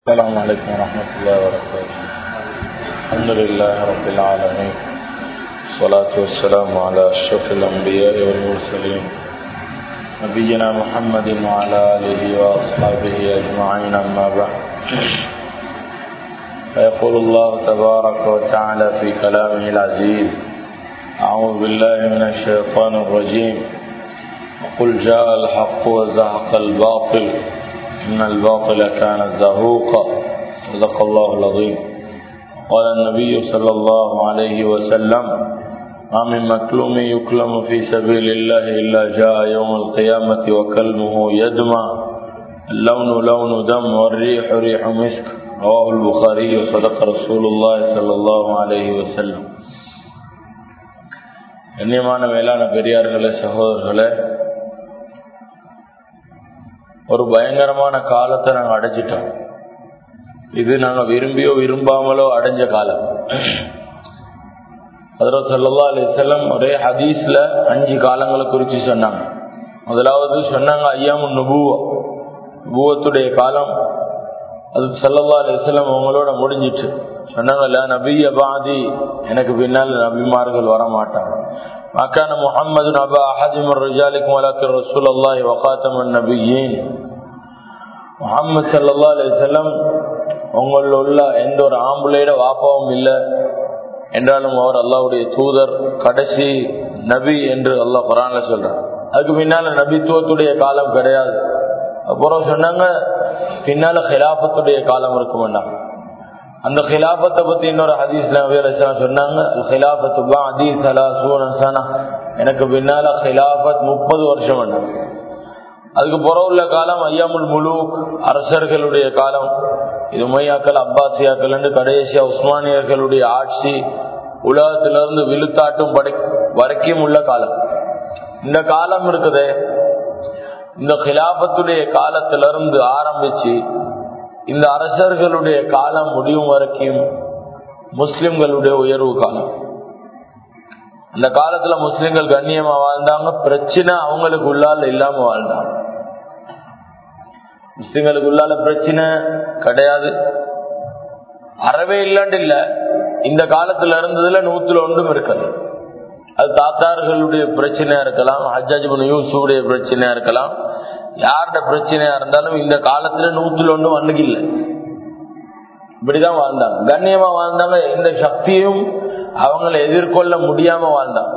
السلام عليكم ورحمة الله وبركاته الحمد لله رب العالمين والصلاة والسلام على أشرف الأنبياء والمرسلين نبينا محمد وعلى آله وأصحابه أجمعين أما بعد فيقول الله تبارك وتعالى في كلامه العزيز أعوذ بالله من الشيطان الرجيم وقل جاء الحق وزهق الباطل إن الباطل كان زهوقا صدق الله العظيم قال النبي صلى الله عليه وسلم ما من مكلوم يكلم في سبيل الله إلا جاء يوم القيامة وكلمه يدمى اللون لون دم والريح ريح مسك رواه البخاري وصدق رسول الله صلى الله عليه وسلم கண்ணியமான மேலான பெரியார்களே சகோதரர்களே ஒரு பயங்கரமான காலத்தை நாங்கள் அடைஞ்சிட்டோம் இது நாங்கள் விரும்பியோ விரும்பாமலோ அடைஞ்ச காலம் அதில் சொல்லா அலி செல்லம் ஒரே ஹதீஸ்ல அஞ்சு காலங்களை குறித்து சொன்னாங்க முதலாவது சொன்னாங்க ஐயாமுன் நுபுவா நுபுவத்துடைய காலம் அது சல்லா அலி செல்லம் அவங்களோட முடிஞ்சிட்டு சொன்னாங்கல்ல நபிய பாதி எனக்கு பின்னால் நபிமார்கள் வர மாட்டாங்க மக்கான முகமது நபா அஹதிம் ரிஜாலிக்கும் வலாக்கர் ரசூல் அல்லாஹி வகாத்தம் நபியின் முகமது சல்லா அலி செல்லம் உங்களில் உள்ள எந்த ஒரு ஆம்புலையோட வாப்பாவும் இல்லை என்றாலும் அவர் அல்லாவுடைய தூதர் கடைசி நபி என்று அல்லாஹ் குரான்ல சொல்றார் அதுக்கு பின்னால நபித்துவத்துடைய காலம் கிடையாது அப்புறம் சொன்னாங்க பின்னால ஹிலாபத்துடைய காலம் இருக்கும் வேண்டாம் அந்த ஹிலாபத்தை பத்தி இன்னொரு ஹதீஸ்ல சொன்னாங்க ஹிலாபத்து பாதி சலா எனக்கு பின்னால ஹிலாபத் முப்பது வருஷம் வேண்டாம் அதுக்கு புற உள்ள காலம் ஐயாமுல் முலூக் அரசர்களுடைய காலம் இது மையாக்கள் அப்பாசியாக்கள் என்று கடைசியா உஸ்மானியர்களுடைய ஆட்சி உலகத்திலிருந்து விழுத்தாட்டும் படை வரைக்கும் உள்ள காலம் இந்த காலம் இருக்குது இந்த கிலாபத்துடைய காலத்திலிருந்து ஆரம்பிச்சு இந்த அரசர்களுடைய காலம் முடியும் வரைக்கும் முஸ்லிம்களுடைய உயர்வு காலம் அந்த காலத்துல முஸ்லிம்கள் கண்ணியமா வாழ்ந்தாங்க பிரச்சனை அவங்களுக்கு உள்ளால இல்லாம வாழ்ந்தாங்க முஸ்லிம்களுக்கு உள்ளால பிரச்சனை கிடையாது அறவே இல்லைன்னு இல்ல இந்த காலத்துல இருந்ததுல நூத்துல ஒன்றும் இருக்காது அது தாத்தார்களுடைய பிரச்சனையா இருக்கலாம் ஹஜாஜ் யூசுடைய பிரச்சனையா இருக்கலாம் யாரோட பிரச்சனையா இருந்தாலும் இந்த காலத்துல நூத்துல ஒன்றும் அன்னைக்கு இல்லை இப்படிதான் வாழ்ந்தாங்க கண்ணியமா வாழ்ந்தாங்க எந்த சக்தியும் அவங்களை எதிர்கொள்ள முடியாம வாழ்ந்தாங்க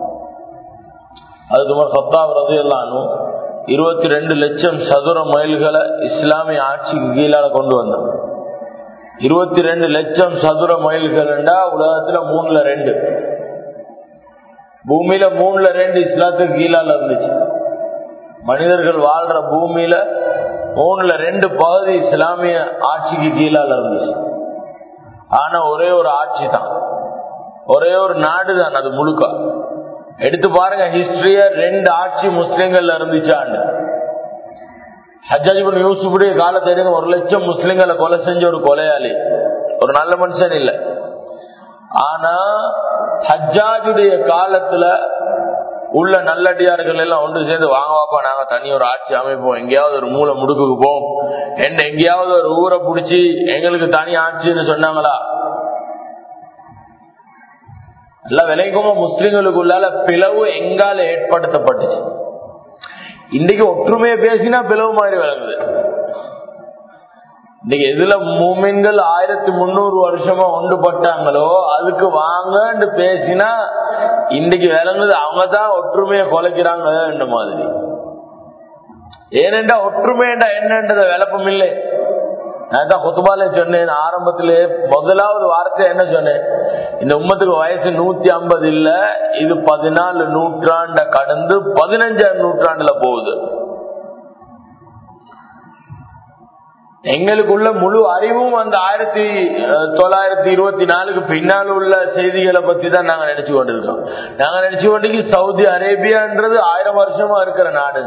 அது சுமார் சத்தாவிரது எல்லாம் இருபத்தி ரெண்டு லட்சம் சதுர மைல்களை இஸ்லாமிய ஆட்சிக்கு கீழால கொண்டு வந்தோம் இருபத்தி ரெண்டு லட்சம் சதுர மைல்கள் உலகத்துல மூணுல ரெண்டு பூமியில மூணுல ரெண்டு இஸ்லாத்துக்கு கீழால இருந்துச்சு மனிதர்கள் வாழ்ற பூமியில மூணுல ரெண்டு பகுதி இஸ்லாமிய ஆட்சிக்கு கீழால இருந்துச்சு ஆனா ஒரே ஒரு ஆட்சி தான் ஒரே ஒரு நாடு தான் அது முழுக்க எடுத்து பாருங்க ஹிஸ்டரிய ரெண்டு ஆட்சி முஸ்லிம்கள்ல இருந்துச்சாண்டு ஹஜாஜிபுன் யூசுஃபுடைய காலத்தை எடுங்க ஒரு லட்சம் முஸ்லிம்களை கொலை செஞ்ச ஒரு கொலையாளி ஒரு நல்ல மனுஷன் இல்லை ஆனா ஹஜ்ஜாஜுடைய காலத்துல உள்ள நல்லடியார்கள் எல்லாம் ஒன்று சேர்ந்து வாங்க வாப்பா நாங்க தனி ஒரு ஆட்சி அமைப்போம் எங்கேயாவது ஒரு மூளை முடுக்குக்கு போவோம் என்ன எங்கேயாவது ஒரு ஊரை பிடிச்சி எங்களுக்கு தனி ஆட்சின்னு சொன்னாங்களா எல்லாம் விளைக்குமோ முஸ்லிம்களுக்குள்ளால பிளவு எங்கால ஏற்படுத்தப்பட்டுச்சு இன்னைக்கு ஒற்றுமையை பேசினா பிளவு மாதிரி விளங்குது இன்னைக்கு எதுல மூமின்கள் ஆயிரத்தி முன்னூறு வருஷமா ஒன்றுபட்டாங்களோ அதுக்கு வாங்கன்னு பேசினா இன்னைக்கு விளங்குது அவங்க தான் ஒற்றுமையை குலைக்கிறாங்க மாதிரி ஏனென்றா ஒற்றுமைண்டா என்னன்றத விளப்பம் இல்லை நான் தான் குத்துபாலே சொன்னேன் ஆரம்பத்திலே முதலாவது வார்த்தை என்ன சொன்னேன் இந்த உம்மத்துக்கு வயசு நூத்தி ஐம்பது இல்ல இது பதினாலு நூற்றாண்ட கடந்து பதினஞ்சாம் நூற்றாண்டுல போகுது எங்களுக்குள்ள முழு அறிவும் அந்த ஆயிரத்தி தொள்ளாயிரத்தி இருபத்தி நாலுக்கு பின்னால் உள்ள செய்திகளை பத்தி தான் நாங்க நினைச்சு கொண்டிருக்கோம் நாங்க நினைச்சு கொண்டு சவுதி அரேபியான்றது ஆயிரம் வருஷமா இருக்கிற நாடு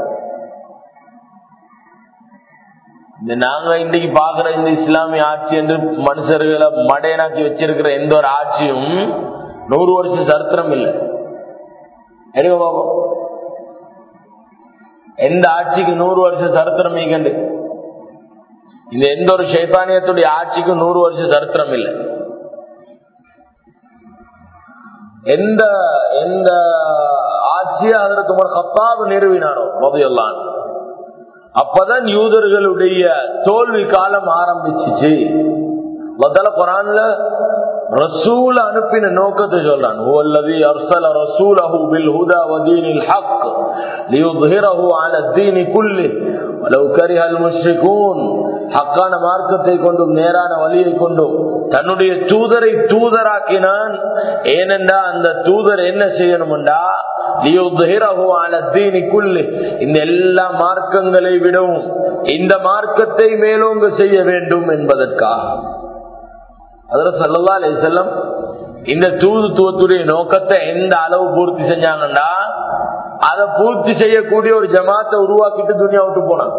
இந்த நாங்க இன்னைக்கு பாக்குற இந்த இஸ்லாமிய ஆட்சி என்று மனுஷர்களை மடையனாக்கி வச்சிருக்கிற எந்த ஒரு ஆட்சியும் நூறு வருஷம் சரித்திரம் இல்லை எடுக்க பாப்போம் எந்த ஆட்சிக்கு நூறு வருஷம் சரித்திரம் கண்டு இந்த எந்த ஒரு சைத்தானியத்துடைய ஆட்சிக்கும் நூறு வருஷம் சரித்திரம் இல்லை எந்த எந்த ஆட்சியை அதற்கு ஒரு கத்தாபு நிறுவினாரோ மதியெல்லாம் அப்பதான் யூதர்களுடைய தோல்வி காலம் ஆரம்பிச்சிச்சு முதல்ல குரான்ல ரசூல் அனுப்பின நோக்கத்தை சொல்றான் ஓல்லதி அர்சல ரசூலஹு பில் ஹுதா வதீனில் ஹக் லியுத்ஹிரஹு அலா தீனி குல்லி வலவ் கரிஹல் முஷ்ரிகூன் ஹக்கான மார்க்கத்தை கொண்டும் நேரான வழியை கொண்டும் தன்னுடைய தூதரை தூதராக்கினான் ஏனென்றா அந்த தூதர் என்ன செய்யணும்டா லியுத்ஹிரஹு அலா தீனி குல்லி இந்த எல்லா மார்க்கங்களை விடவும் இந்த மார்க்கத்தை மேலோங்க செய்ய வேண்டும் என்பதற்காக அதில் சல்லா அலி செல்லம் இந்த தூதுத்துவத்துடைய நோக்கத்தை எந்த அளவு பூர்த்தி செஞ்சாங்கன்னா அதை பூர்த்தி செய்யக்கூடிய ஒரு ஜமாத்தை உருவாக்கிட்டு துணியா விட்டு போனாங்க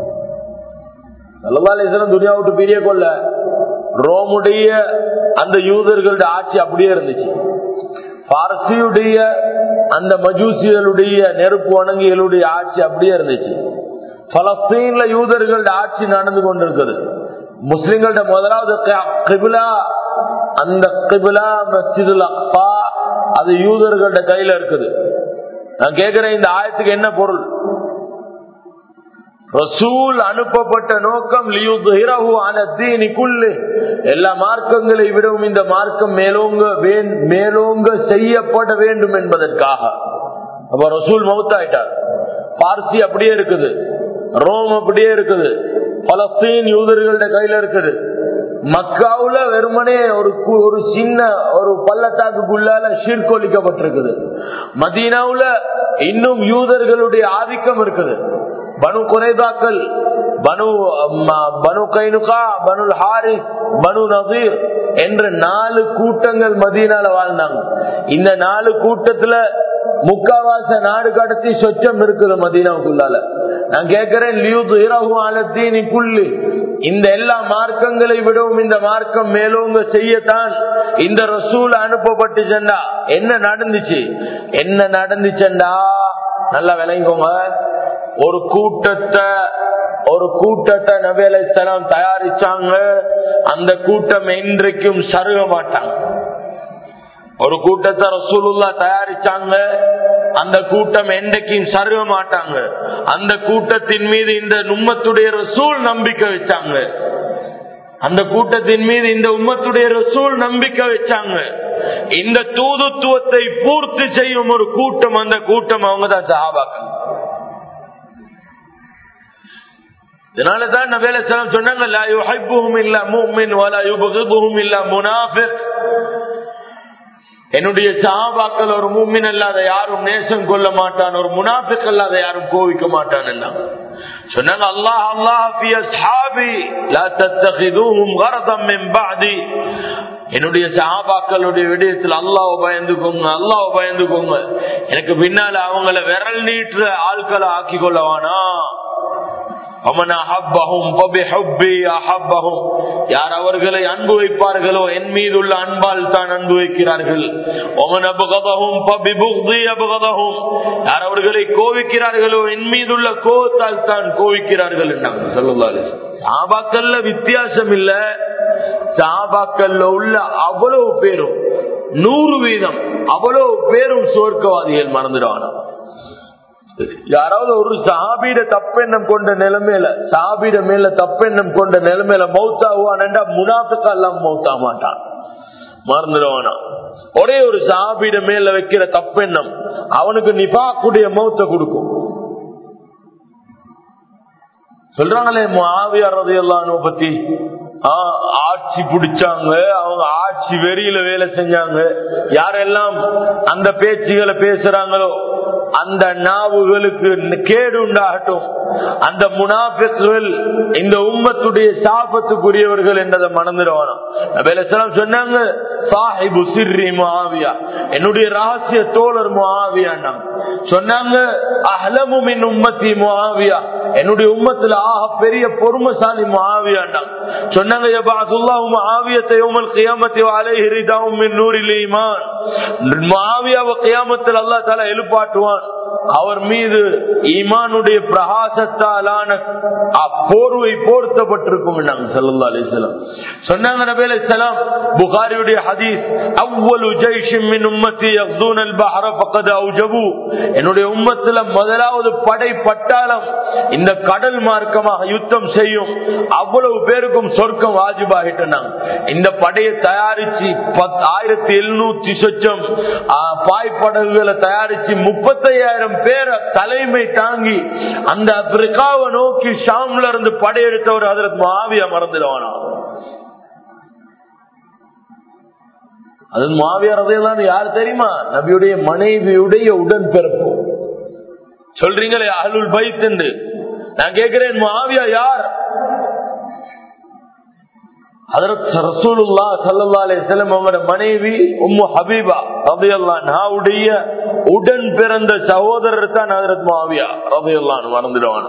சல்லா அலி செல்லம் துணியா விட்டு பிரிய கொள்ள ரோமுடைய அந்த யூதர்களுடைய ஆட்சி அப்படியே இருந்துச்சு பார்சியுடைய அந்த மஜூசிகளுடைய நெருப்பு வணங்கிகளுடைய ஆட்சி அப்படியே இருந்துச்சு பலஸ்தீன்ல யூதர்களுடைய ஆட்சி நடந்து கொண்டிருக்குது முஸ்லிம்களோட முதலாவது கிபிலா அந்த கிபிலா மஸ்ஜிதுல் அக்பா அது யூதர்களோட கையில இருக்குது நான் கேட்கிறேன் இந்த ஆயத்துக்கு என்ன பொருள் ரசூல் அனுப்பப்பட்ட நோக்கம் எல்லா மார்க்கங்களை விடவும் இந்த மார்க்கம் மேலோங்க மேலோங்க செய்யப்பட வேண்டும் என்பதற்காக அப்ப ரசூல் மவுத்தாயிட்டார் பார்சி அப்படியே இருக்குது ரோம் அப்படியே இருக்குது பலஸ்தீன் யூதர்களோட கையில இருக்குது மக்காவுல வெறுமனே ஒரு ஒரு சின்ன ஒரு பள்ளத்தாக்குள்ளால சீர்கொலிக்கப்பட்டிருக்குது மதீனாவுல இன்னும் யூதர்களுடைய ஆதிக்கம் இருக்குது பனு குறைதாக்கள் பனு பனு கைனுகா பனுல் ஹாரிஸ் பனு நசீர் என்ற நாலு கூட்டங்கள் மதீனால வாழ்ந்தாங்க இந்த நாலு கூட்டத்துல முக்காவாச நாடு கடத்தி சொச்சம் இருக்குது மதீனாவுக்குள்ளால நான் கேட்கிறேன் புள்ளி இந்த எல்லா மார்க்கங்களை விடவும் இந்த மார்க்கம் மேலோங்க செய்யத்தான் இந்த ரசூல் அனுப்பப்பட்டு சென்றா என்ன நடந்துச்சு என்ன நடந்துச்சண்டா நல்லா விளங்கிக்கோங்க ஒரு கூட்டத்தை ஒரு கூட்டத்தை நபியலைத்தலம் தயாரிச்சாங்க அந்த கூட்டம் இன்றைக்கும் சருக மாட்டாங்க ஒரு கூட்டத்தை ரசூலுல்லா தயாரிச்சாங்க அந்த கூட்டம் என்றைக்கும் சருக மாட்டாங்க அந்த கூட்டத்தின் மீது இந்த உம்மத்துடைய ரசூல் நம்பிக்கை வச்சாங்க அந்த கூட்டத்தின் மீது இந்த உம்மத்துடைய ரசூல் நம்பிக்கை வச்சாங்க இந்த தூதுத்துவத்தை பூர்த்தி செய்யும் ஒரு கூட்டம் அந்த கூட்டம் அவங்க தான் சஹாபாக்கள் இதனாலதான் நபேல சொன்னாங்க லா யுஹிப்புஹும் இல்லா முஃமின் வலா யுபகிதுஹும் இல்லா முனாஃபிக் என்னுடைய சஹாபாக்கள் ஒரு மூமின் அல்லாத யாரும் நேசம் கொள்ள மாட்டான் ஒரு முனாஃபிக் அல்லாத யாரும் கோவிக்க மாட்டான் எல்லாம் சொன்னாங்க அல்லாஹ் அல்லாஹ் ஃபி அஸ்ஹாபி லா தத்தகிதுஹும் கரதம் மின் பஅதி என்னுடைய சஹாபாக்களுடைய விடயத்தில் அல்லாஹ் பயந்துக்கோங்க அல்லாஹ் பயந்துக்கோங்க எனக்கு பின்னால அவங்கள விரல் நீட்டுற ஆட்களை ஆக்கி கொள்ளவானா யார் அவர்களை அன்பு வைப்பார்களோ என் மீது உள்ள அன்பால் தான் அன்பு வைக்கிறார்கள் யார் அவர்களை கோவிக்கிறார்களோ என் மீது உள்ள கோவத்தால் தான் கோவிக்கிறார்கள் சொல்லுவாரு சாபாக்கல்ல வித்தியாசம் இல்ல சாபாக்கல்ல உள்ள அவ்வளவு பேரும் நூறு வீதம் அவ்வளவு பேரும் சோர்க்கவாதிகள் மறந்துடுவானா யாராவது ஒரு சாபீட தப்பெண்ணம் கொண்ட நிலைமையில சாபீட மேல தப்பெண்ணம் கொண்ட நிலைமையில மௌத்தாகுவான்டா முனாத்துக்கா எல்லாம் மௌத்தா மாட்டான் மறந்துடுவானா ஒரே ஒரு சாபீட மேல வைக்கிற தப்பெண்ணம் அவனுக்கு நிபாக்குடைய மௌத்த கொடுக்கும் சொல்றாங்களே ஆவியார் ரதையெல்லாம் பத்தி ஆட்சி பிடிச்சாங்க அவங்க ஆட்சி வெறியில வேலை செஞ்சாங்க யாரெல்லாம் அந்த பேச்சுகளை பேசுறாங்களோ அந்த நாவுகளுக்கு கேடு உண்டாகட்டும் அந்த முனாபிக்குகள் இந்த உம்மத்துடைய சாபத்துக்குரியவர்கள் என்றதை மணந்துடுவானோ சொன்னாங்க சாஹிபு சிர்ரி முஆவியா என்னுடைய ரகசிய தோழர் முஆவியா சொன்னாங்க அஹ்லமு மின் உம்மத்தி முஆவியா என்னுடைய உம்மத்துல ஆக பெரிய பொறுமசாலி முஆவியா சொன்னாங்க யபாசுல்லாஹு முஆவியத்தை யௌமல் கியாமத்தி வஅலைஹி ரிதாவும் மின் நூரில் ஈமான் முஆவியாவை கியாமத்தில் அல்லாஹ் தஆலா எழுப்பாட்டுவான் அவர் மீது ஈமானுடைய பிரகாசத்தாலான போர்வை போர்த்தப்பட்டிருக்கும் சல்லா அலிஸ்லாம் சொன்னாங்க நபி அலிஸ்லாம் புகாரியுடைய ஹதீஸ் அவ்வளவு ஜெய்ஷிம் மின் உம்மத்தி யக்தூன் அல் பஹர ஃபக்கத் அவுஜபு என்னுடைய உம்மத்துல முதலாவது படை பட்டாளம் இந்த கடல் மார்க்கமாக யுத்தம் செய்யும் அவ்வளவு பேருக்கும் சொர்க்கம் வாஜிபாகிட்டனாங்க இந்த படையை தயாரிச்சு ஆயிரத்தி எழுநூத்தி சொச்சம் பாய்ப்படகுகளை தயாரிச்சு முப்பத்தையாயிரம் பேரை தலைமை தாங்கி அந்த ஆப்பிரிக்காவை நோக்கி ஷாம்ல இருந்து படையெடுத்தவர் அதற்கு மாவியா மறந்துடுவானா அது மாவியார் அதையெல்லாம் யார் தெரியுமா நபியுடைய மனைவியுடைய உடன்பிறப்பு சொல்றீங்களே அருள் பைத் என்று நான் கேட்கிறேன் மாவியா யார் மனைவி உம்மு ஹபீபா ரதையல்லாவுடைய உடன் பிறந்த சகோதரர் தான் ஹதரத் மாவியா ரதையல்லான் மறந்துடுவான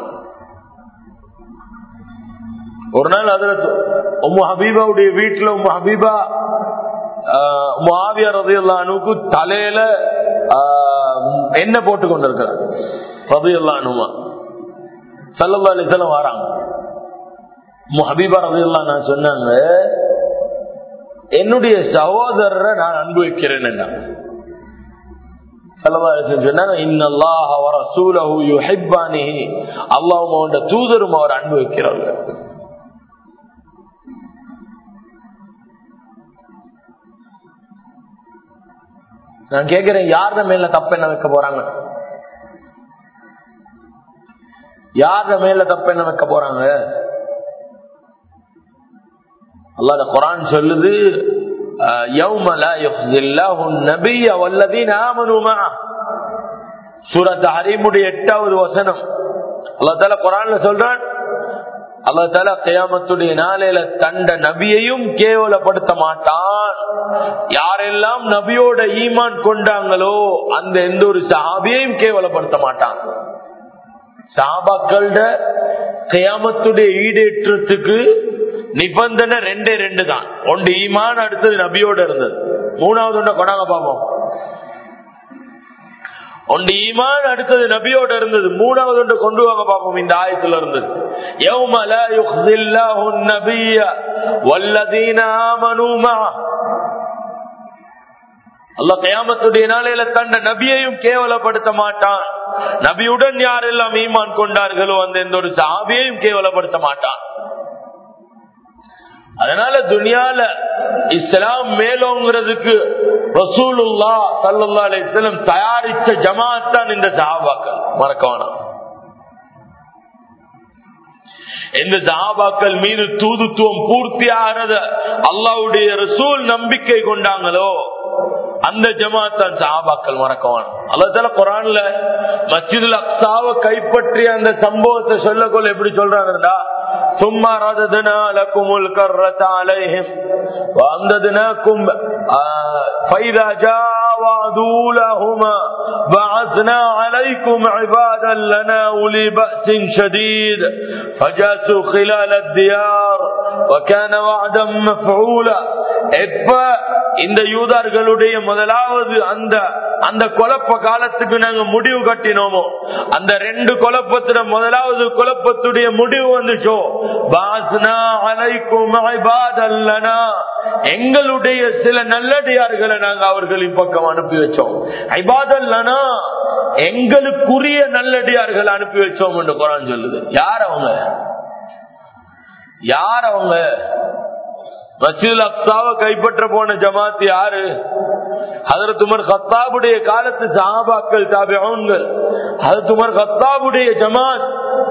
ஒரு நாள் ஹதரத் உம்மு ஹபீபாவுடைய வீட்டுல உம்மு ஹபீபா மாவியா ரதையல்லானுக்கு தலையில எண்ணெய் போட்டு கொண்டிருக்கிறார் ரதையல்லானுமா சல்லா அலிசலம் வராங்க ஹபீபா ரதையெல்லாம் நான் சொன்னாங்க என்னுடைய சகோதரரை நான் அன்பு வைக்கிறேன் அல்லாஹ் தூதரும் அவர் அன்பு வைக்கிறார்கள் நான் கேட்கிறேன் யார மேல தப்பு என்ன வைக்க போறாங்க யார மேல தப்பு என்ன வைக்க போறாங்க அல்லாத குரான் சொல்லுது எட்டாவது வசனம் அல்லா தால குரான்ல சொல்றான் அல்லா தால கயாமத்துடைய நாளையில தண்ட நபியையும் கேவலப்படுத்த மாட்டான் யாரெல்லாம் நபியோட ஈமான் கொண்டாங்களோ அந்த எந்த ஒரு சஹாபியையும் கேவலப்படுத்த மாட்டான் சாபாக்கள கயாமத்துடைய ஈடேற்றத்துக்கு நிபந்தனை ரெண்டே ரெண்டு தான் ஒன்று ஈமான் அடுத்தது நபியோட இருந்தது மூணாவது ஒண்ணு கொண்டாங்க பாப்போம் ஒன்று ஈமான் அடுத்தது நபியோட இருந்தது மூணாவது ஒன்று கொண்டு வாங்க பார்ப்போம் இந்த ஆயத்துல இருந்தது يوم لا يخزي الله النبي والذين آمنوا معه அல்ல கயாமத்துடைய நாளையில தண்ட நபியையும் கேவலப்படுத்த மாட்டான் நபியுடன் யாரெல்லாம் ஈமான் கொண்டார்களோ அந்த எந்த ஒரு சாபியையும் கேவலப்படுத்த மாட்டான் அதனால துனியால இஸ்லாம் மேலோங்கிறதுக்கு ரசூலுல்லா சல்லா அலிஸ்லம் தயாரிச்ச ஜமாத் தான் இந்த சஹாபாக்கள் மறக்க வேணாம் எந்த சஹாபாக்கள் மீது தூதுத்துவம் பூர்த்தி ஆகிறத அல்லாவுடைய ரசூல் நம்பிக்கை கொண்டாங்களோ அந்த ஜமாத் தான் சஹாபாக்கள் மறக்கவான் அல்லதால குரான்ல மஸ்ஜிதுல் அக்ஸாவை கைப்பற்றிய அந்த சம்பவத்தை சொல்லக்கொள்ள எப்படி சொல்றாங்கடா ثم رددنا لكم الكرة عليهم وأمددناكم فإذا جاء وعد لهما بعثنا عليكم عبادا لنا أولي بأس شديد فجاسوا خلال الديار وكان وعدا مفعولا எப்ப இந்த யூதர்களுடைய முதலாவது அந்த அந்த குழப்ப காலத்துக்கு நாங்க முடிவு கட்டினோமோ அந்த ரெண்டு குழப்பத்துல முதலாவது குழப்பத்துடைய முடிவு வந்துச்சோ பாஸ்னா அலைக்கும் ஐபாதல்லனா எங்களுடைய சில நல்லடியார்களை நாங்க அவர்களின் பக்கம் அனுப்பி வச்சோம் ஐபாதல்லனா எங்களுக்குரிய நல்லடியார்களை அனுப்பி வச்சோம் என்று குரான் சொல்லுது யார் அவங்க யார் அவங்க மசீல் அக்சாவை கைப்பற்ற போன ஜமாத் யாரு அதற்கு உமர் கத்தாபுடைய காலத்து சஹாபாக்கள் தாபிகள் அதற்கு உமர் கத்தாபுடைய ஜமாத்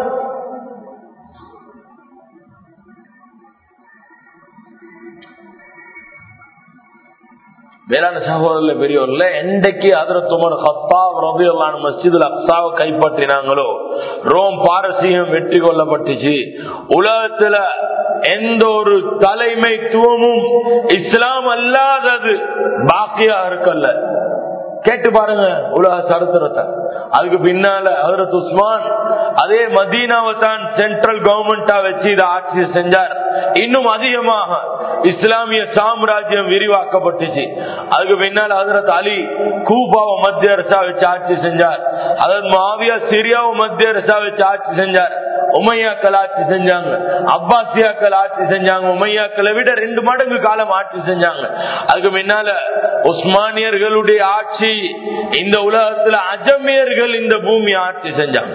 வேளாண் சகோதரர்ல பெரியவர்ல என்றைக்கு அதற்கு உமர் ஹத்தாப் ரபியல்லான மஸ்ஜிதுல் அக்சாவை கைப்பற்றினாங்களோ ரோம் பாரசீகம் வெற்றி கொள்ளப்பட்டுச்சு உலகத்துல எந்த ஒரு தலைமைத்துவமும் இஸ்லாம் அல்லாதது பாக்கியா இருக்கல்ல கேட்டு பாருங்க உலக சரித்திரத்தை அதுக்கு பின்னால ஹசரத் உஸ்மான் அதே மதீனாவை தான் சென்ட்ரல் கவர்மெண்டா வச்சு இதை ஆட்சி செஞ்சார் இன்னும் அதிகமாக இஸ்லாமிய சாம்ராஜ்யம் விரிவாக்கப்பட்டுச்சு அதுக்கு பின்னால் ஹசரத் அலி கூபாவை மத்திய அரசா வச்சு ஆட்சி செஞ்சார் அதன் மாவியா சிரியாவை மத்திய அரசா வச்சு ஆட்சி செஞ்சார் உமையாக்கள் ஆட்சி செஞ்சாங்க அப்பாசியாக்கள் ஆட்சி செஞ்சாங்க உமையாக்களை விட ரெண்டு மடங்கு காலம் ஆட்சி செஞ்சாங்க அதுக்கு முன்னால உஸ்மானியர்களுடைய ஆட்சி இந்த உலகத்துல அஜமியர்கள் இந்த பூமி ஆட்சி செஞ்சாங்க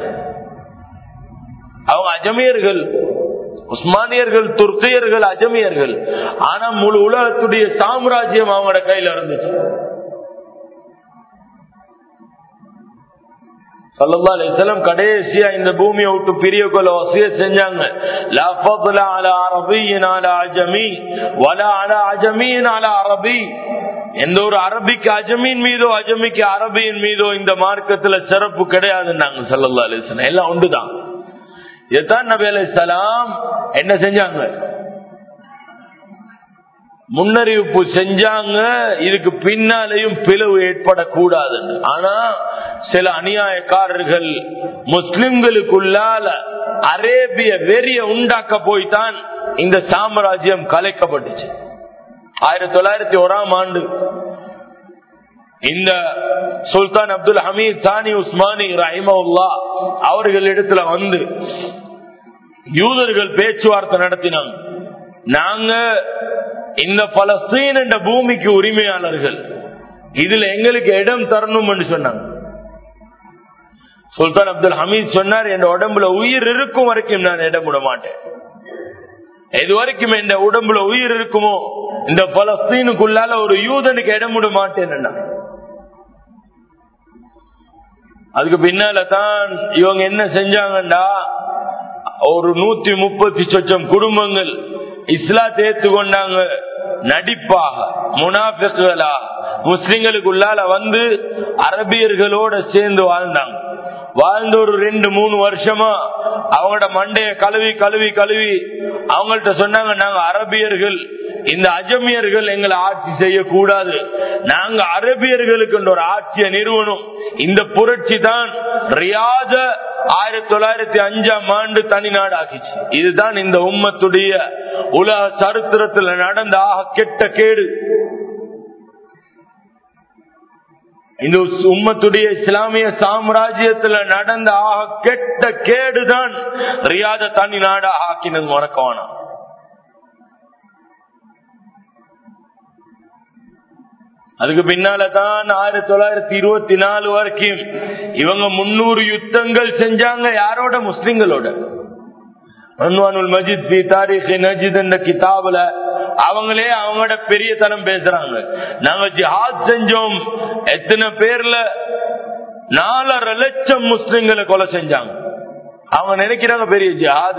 அவங்க அஜமியர்கள் உஸ்மானியர்கள் துர்க்கையர்கள் அஜமியர்கள் ஆனா முழு உலகத்துடைய சாம்ராஜ்யம் அவங்களோட கையில இருந்துச்சு சல்லா அலிஸ்லாம் கடைசியா இந்த பூமியை விட்டு பிரிய கொள்ள வசிய செஞ்சாங்க லா ஃபضل على عربي على عجمي ولا على عجمي على عربي எந்த ஒரு அரபிக்கு அஜமீன் மீதோ அஜமிக்கு அரபியின் மீதோ இந்த மார்க்கத்துல சிறப்பு கிடையாதுன்னாங்க சல்லா அலிஸ்லாம் எல்லாம் உண்டுதான் இதுதான் நபி அலி சலாம் என்ன செஞ்சாங்க முன்னறிவிப்பு செஞ்சாங்க இதுக்கு பின்னாலேயும் பிளவு ஏற்படக்கூடாது ஆனா சில அநியாயக்காரர்கள் முஸ்லிம்களுக்குள்ளால அரேபிய வெறிய உண்டாக்க போய்தான் இந்த சாம்ராஜ்யம் கலைக்கப்பட்டுச்சு ஆயிரத்தி தொள்ளாயிரத்தி ஓராம் ஆண்டு இந்த சுல்தான் அப்துல் ஹமீத் தானி உஸ்மானி ரஹிமவுல்லா அவர்களிடத்துல வந்து யூதர்கள் பேச்சுவார்த்தை நடத்தினாங்க நாங்க இந்த பலஸ்தீன் என்ற பூமிக்கு உரிமையாளர்கள் இதுல எங்களுக்கு இடம் தரணும் என்று சொன்னாங்க சுல்தான் அப்துல் ஹமீத் சொன்னார் என் உடம்புல உயிர் இருக்கும் வரைக்கும் நான் இடம் விட மாட்டேன் எது வரைக்கும் இந்த உடம்புல உயிர் இருக்குமோ இந்த பலஸ்தீனுக்குள்ளால ஒரு யூதனுக்கு இடம் விட மாட்டேன் அதுக்கு பின்னால தான் இவங்க என்ன செஞ்சாங்கண்டா ஒரு நூத்தி முப்பத்தி சொச்சம் குடும்பங்கள் இஸ்லாத்தை ஏத்துக்கொண்டாங்க நடிப்பாக முனாபிக்குகளா முஸ்லிம்களுக்குள்ளால வந்து அரபியர்களோட சேர்ந்து வாழ்ந்தாங்க வாழ்ந்து ஒரு ரெண்டு மூணு வருஷமா அவங்களோட மண்டைய கழுவி கழுவி கழுவி அவங்கள்ட்ட சொன்னாங்க நாங்க அரபியர்கள் இந்த அஜமியர்கள் எங்களை ஆட்சி செய்யக்கூடாது நாங்க அரபியர்களுக்கு ஒரு ஆட்சியை நிறுவனம் இந்த புரட்சி தான் ரியாத ஆயிரத்தி தொள்ளாயிரத்தி அஞ்சாம் ஆண்டு தனிநாடு ஆக்கிச்சு இதுதான் இந்த உம்மத்துடைய உலக சரித்திரத்தில் நடந்த ஆக கெட்ட கேடு இந்த உம்மத்துடைய இஸ்லாமிய சாம்ராஜ்யத்துல நடந்த ஆக கெட்ட கேடுதான் ரியாத தனி நாடா ஆக்கினது முறக்கவானா அதுக்கு பின்னாலதான் ஆயிரத்தி தொள்ளாயிரத்தி இருபத்தி நாலு வரைக்கும் இவங்க முன்னூறு யுத்தங்கள் செஞ்சாங்க யாரோட முஸ்லிம்களோட அன்வானுல் மஜித் பி தாரிக் நஜித் என்ற கிதாபுல அவங்களே அவங்களோட பெரிய தனம் பேசுறாங்க நாங்க ஜிஹாத் செஞ்சோம் எத்தனை பேர்ல நாலரை லட்சம் முஸ்லிம்களை கொலை செஞ்சாங்க அவங்க நினைக்கிறாங்க பெரிய ஜிஹாத்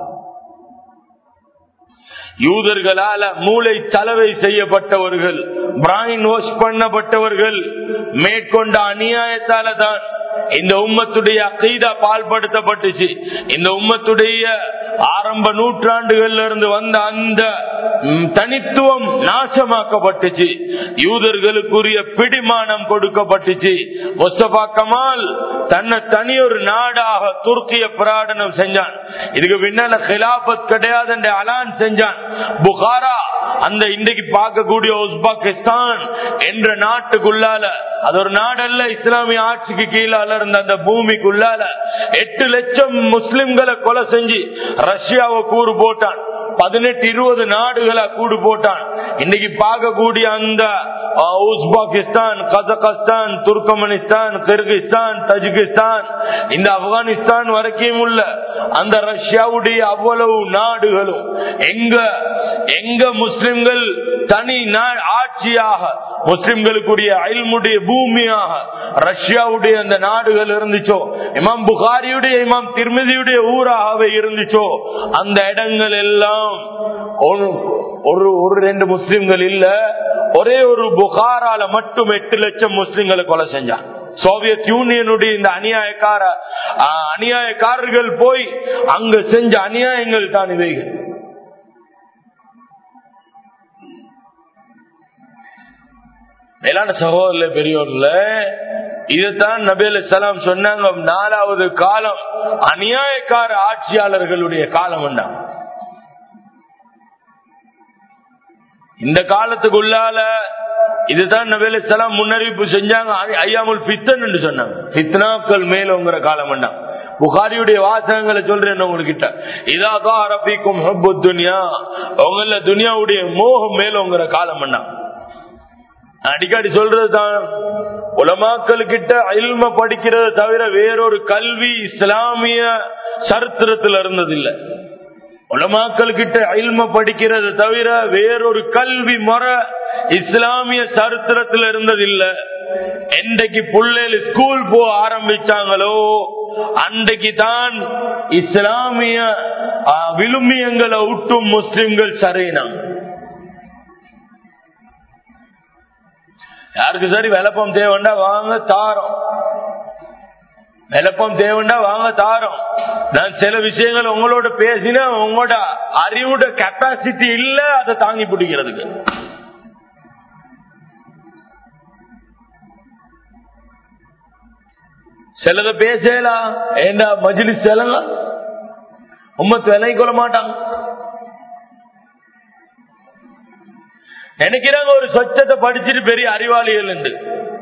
யூதர்களால மூளை தலவை செய்யப்பட்டவர்கள் பிராயின் வாஷ் பண்ணப்பட்டவர்கள் மேற்கொண்ட அநியாயத்தால தான் இந்த உம்மத்துடைய அகைதா பால்படுத்தப்பட்டுச்சு இந்த உம்மத்துடைய ஆரம்ப நூற்றாண்டுகள்ல இருந்து வந்த அந்த தனித்துவம் நாசமாக்கப்பட்டுச்சு யூதர்களுக்குரிய பிடிமானம் கொடுக்கப்பட்டுச்சு முஸ்தபா கமால் தன்னை தனி ஒரு நாடாக துருக்கிய பிராடனம் செஞ்சான் இதுக்கு பின்னால கிலாபத் கிடையாது என்ற அலான் செஞ்சான் புகாரா அந்த இன்றைக்கு பார்க்கக்கூடிய உஸ்பாகிஸ்தான் என்ற நாட்டுக்குள்ளால அது ஒரு நாடல்ல இஸ்லாமிய ஆட்சிக்கு கீழால இருந்த அந்த பூமிக்குள்ளால எட்டு லட்சம் முஸ்லிம்களை கொலை செஞ்சு ரஷ்யாவை கூறு போட்டான் பதினெட்டு இருபது நாடுகளை கூடு போட்டான் இன்னைக்கு பார்க்கக்கூடிய அந்த Uzbekistan Kazakhstan Turkmenistan Kyrgyzstan Tajikistan இந்த ஆப்கானிஸ்தான் வரைக்கும் உள்ள அந்த ரஷ்யாவுடைய அவ்வளவு நாடுகளும் எங்க எங்க முஸ்லிம்கள் தனி ஆட்சியாக முஸ்லிம்களுக்குரிய அயல்முடைய பூமியாக ரஷ்யாவுடைய அந்த நாடுகள் இருந்துச்சோ இமாம் புகாரியுடைய இமாம் திருமதியுடைய ஊராகவே இருந்துச்சோ அந்த இடங்கள் எல்லாம் ஒரு ஒரு ரெண்டு முஸ்லிம்கள் இல்ல ஒரே ஒரு புகாரால மட்டும் எட்டு லட்சம் முஸ்லிம்களை கொலை செஞ்சான் சோவியத் யூனியனுடைய இந்த அநியாயக்கார அநியாயக்காரர்கள் போய் அங்க செஞ்ச அநியாயங்கள் தான் இவைகள் மேலான சகோதரர்ல பெரியோர்ல இதுதான் நபி அலி சலாம் சொன்னாங்க நாலாவது காலம் அநியாயக்கார ஆட்சியாளர்களுடைய காலம் இந்த காலத்துக்குள்ளால இதுதான் நபேலாம் முன்னறிவிப்பு செஞ்சாங்க ஐயாமுல் பித்தன் என்று சொன்னாங்க பித்னாக்கள் மேலோங்கிற காலம் என்ன புகாரியுடைய வாசகங்களை சொல்றேன் உங்ககிட்ட இதாதான் அரபிக்கும் ஹப்பு துனியா உங்கள துனியாவுடைய மோகம் மேலோங்கிற காலம் என்ன அடிக்கடி சொல்றதுதான் உலமாக்கள் கிட்ட அயில்ம படிக்கிறத தவிர வேறொரு கல்வி இஸ்லாமிய சரித்திரத்தில் இருந்ததில்லை உலமாக்கள் கிட்ட அயில்ம படிக்கிறத தவிர வேறொரு கல்வி முறை இஸ்லாமிய சரித்திரத்தில் இருந்ததில்லை என்றைக்கு பிள்ளைகள் ஸ்கூல் போக ஆரம்பிச்சாங்களோ அன்றைக்கு தான் இஸ்லாமிய விழுமியங்களை விட்டும் முஸ்லிம்கள் சரியினாங்க யாருக்கு சரி விளப்பம் தேவைண்டா வாங்க தாரோம் விளப்பம் தேவைண்டா வாங்க தாரோம் நான் சில விஷயங்கள் உங்களோட பேசினா உங்களோட அறிவோட கெப்பாசிட்டி இல்ல அதை தாங்கி பிடிக்கிறதுக்கு சிலத பேசலாம் ஏண்டா மஜிலி செலங்க உம்மத்து விலை கொள்ள மாட்டாங்க நினைக்கிறாங்க ஒரு சொச்சத்தை படிச்சுட்டு பெரிய அறிவாளிகள் என்று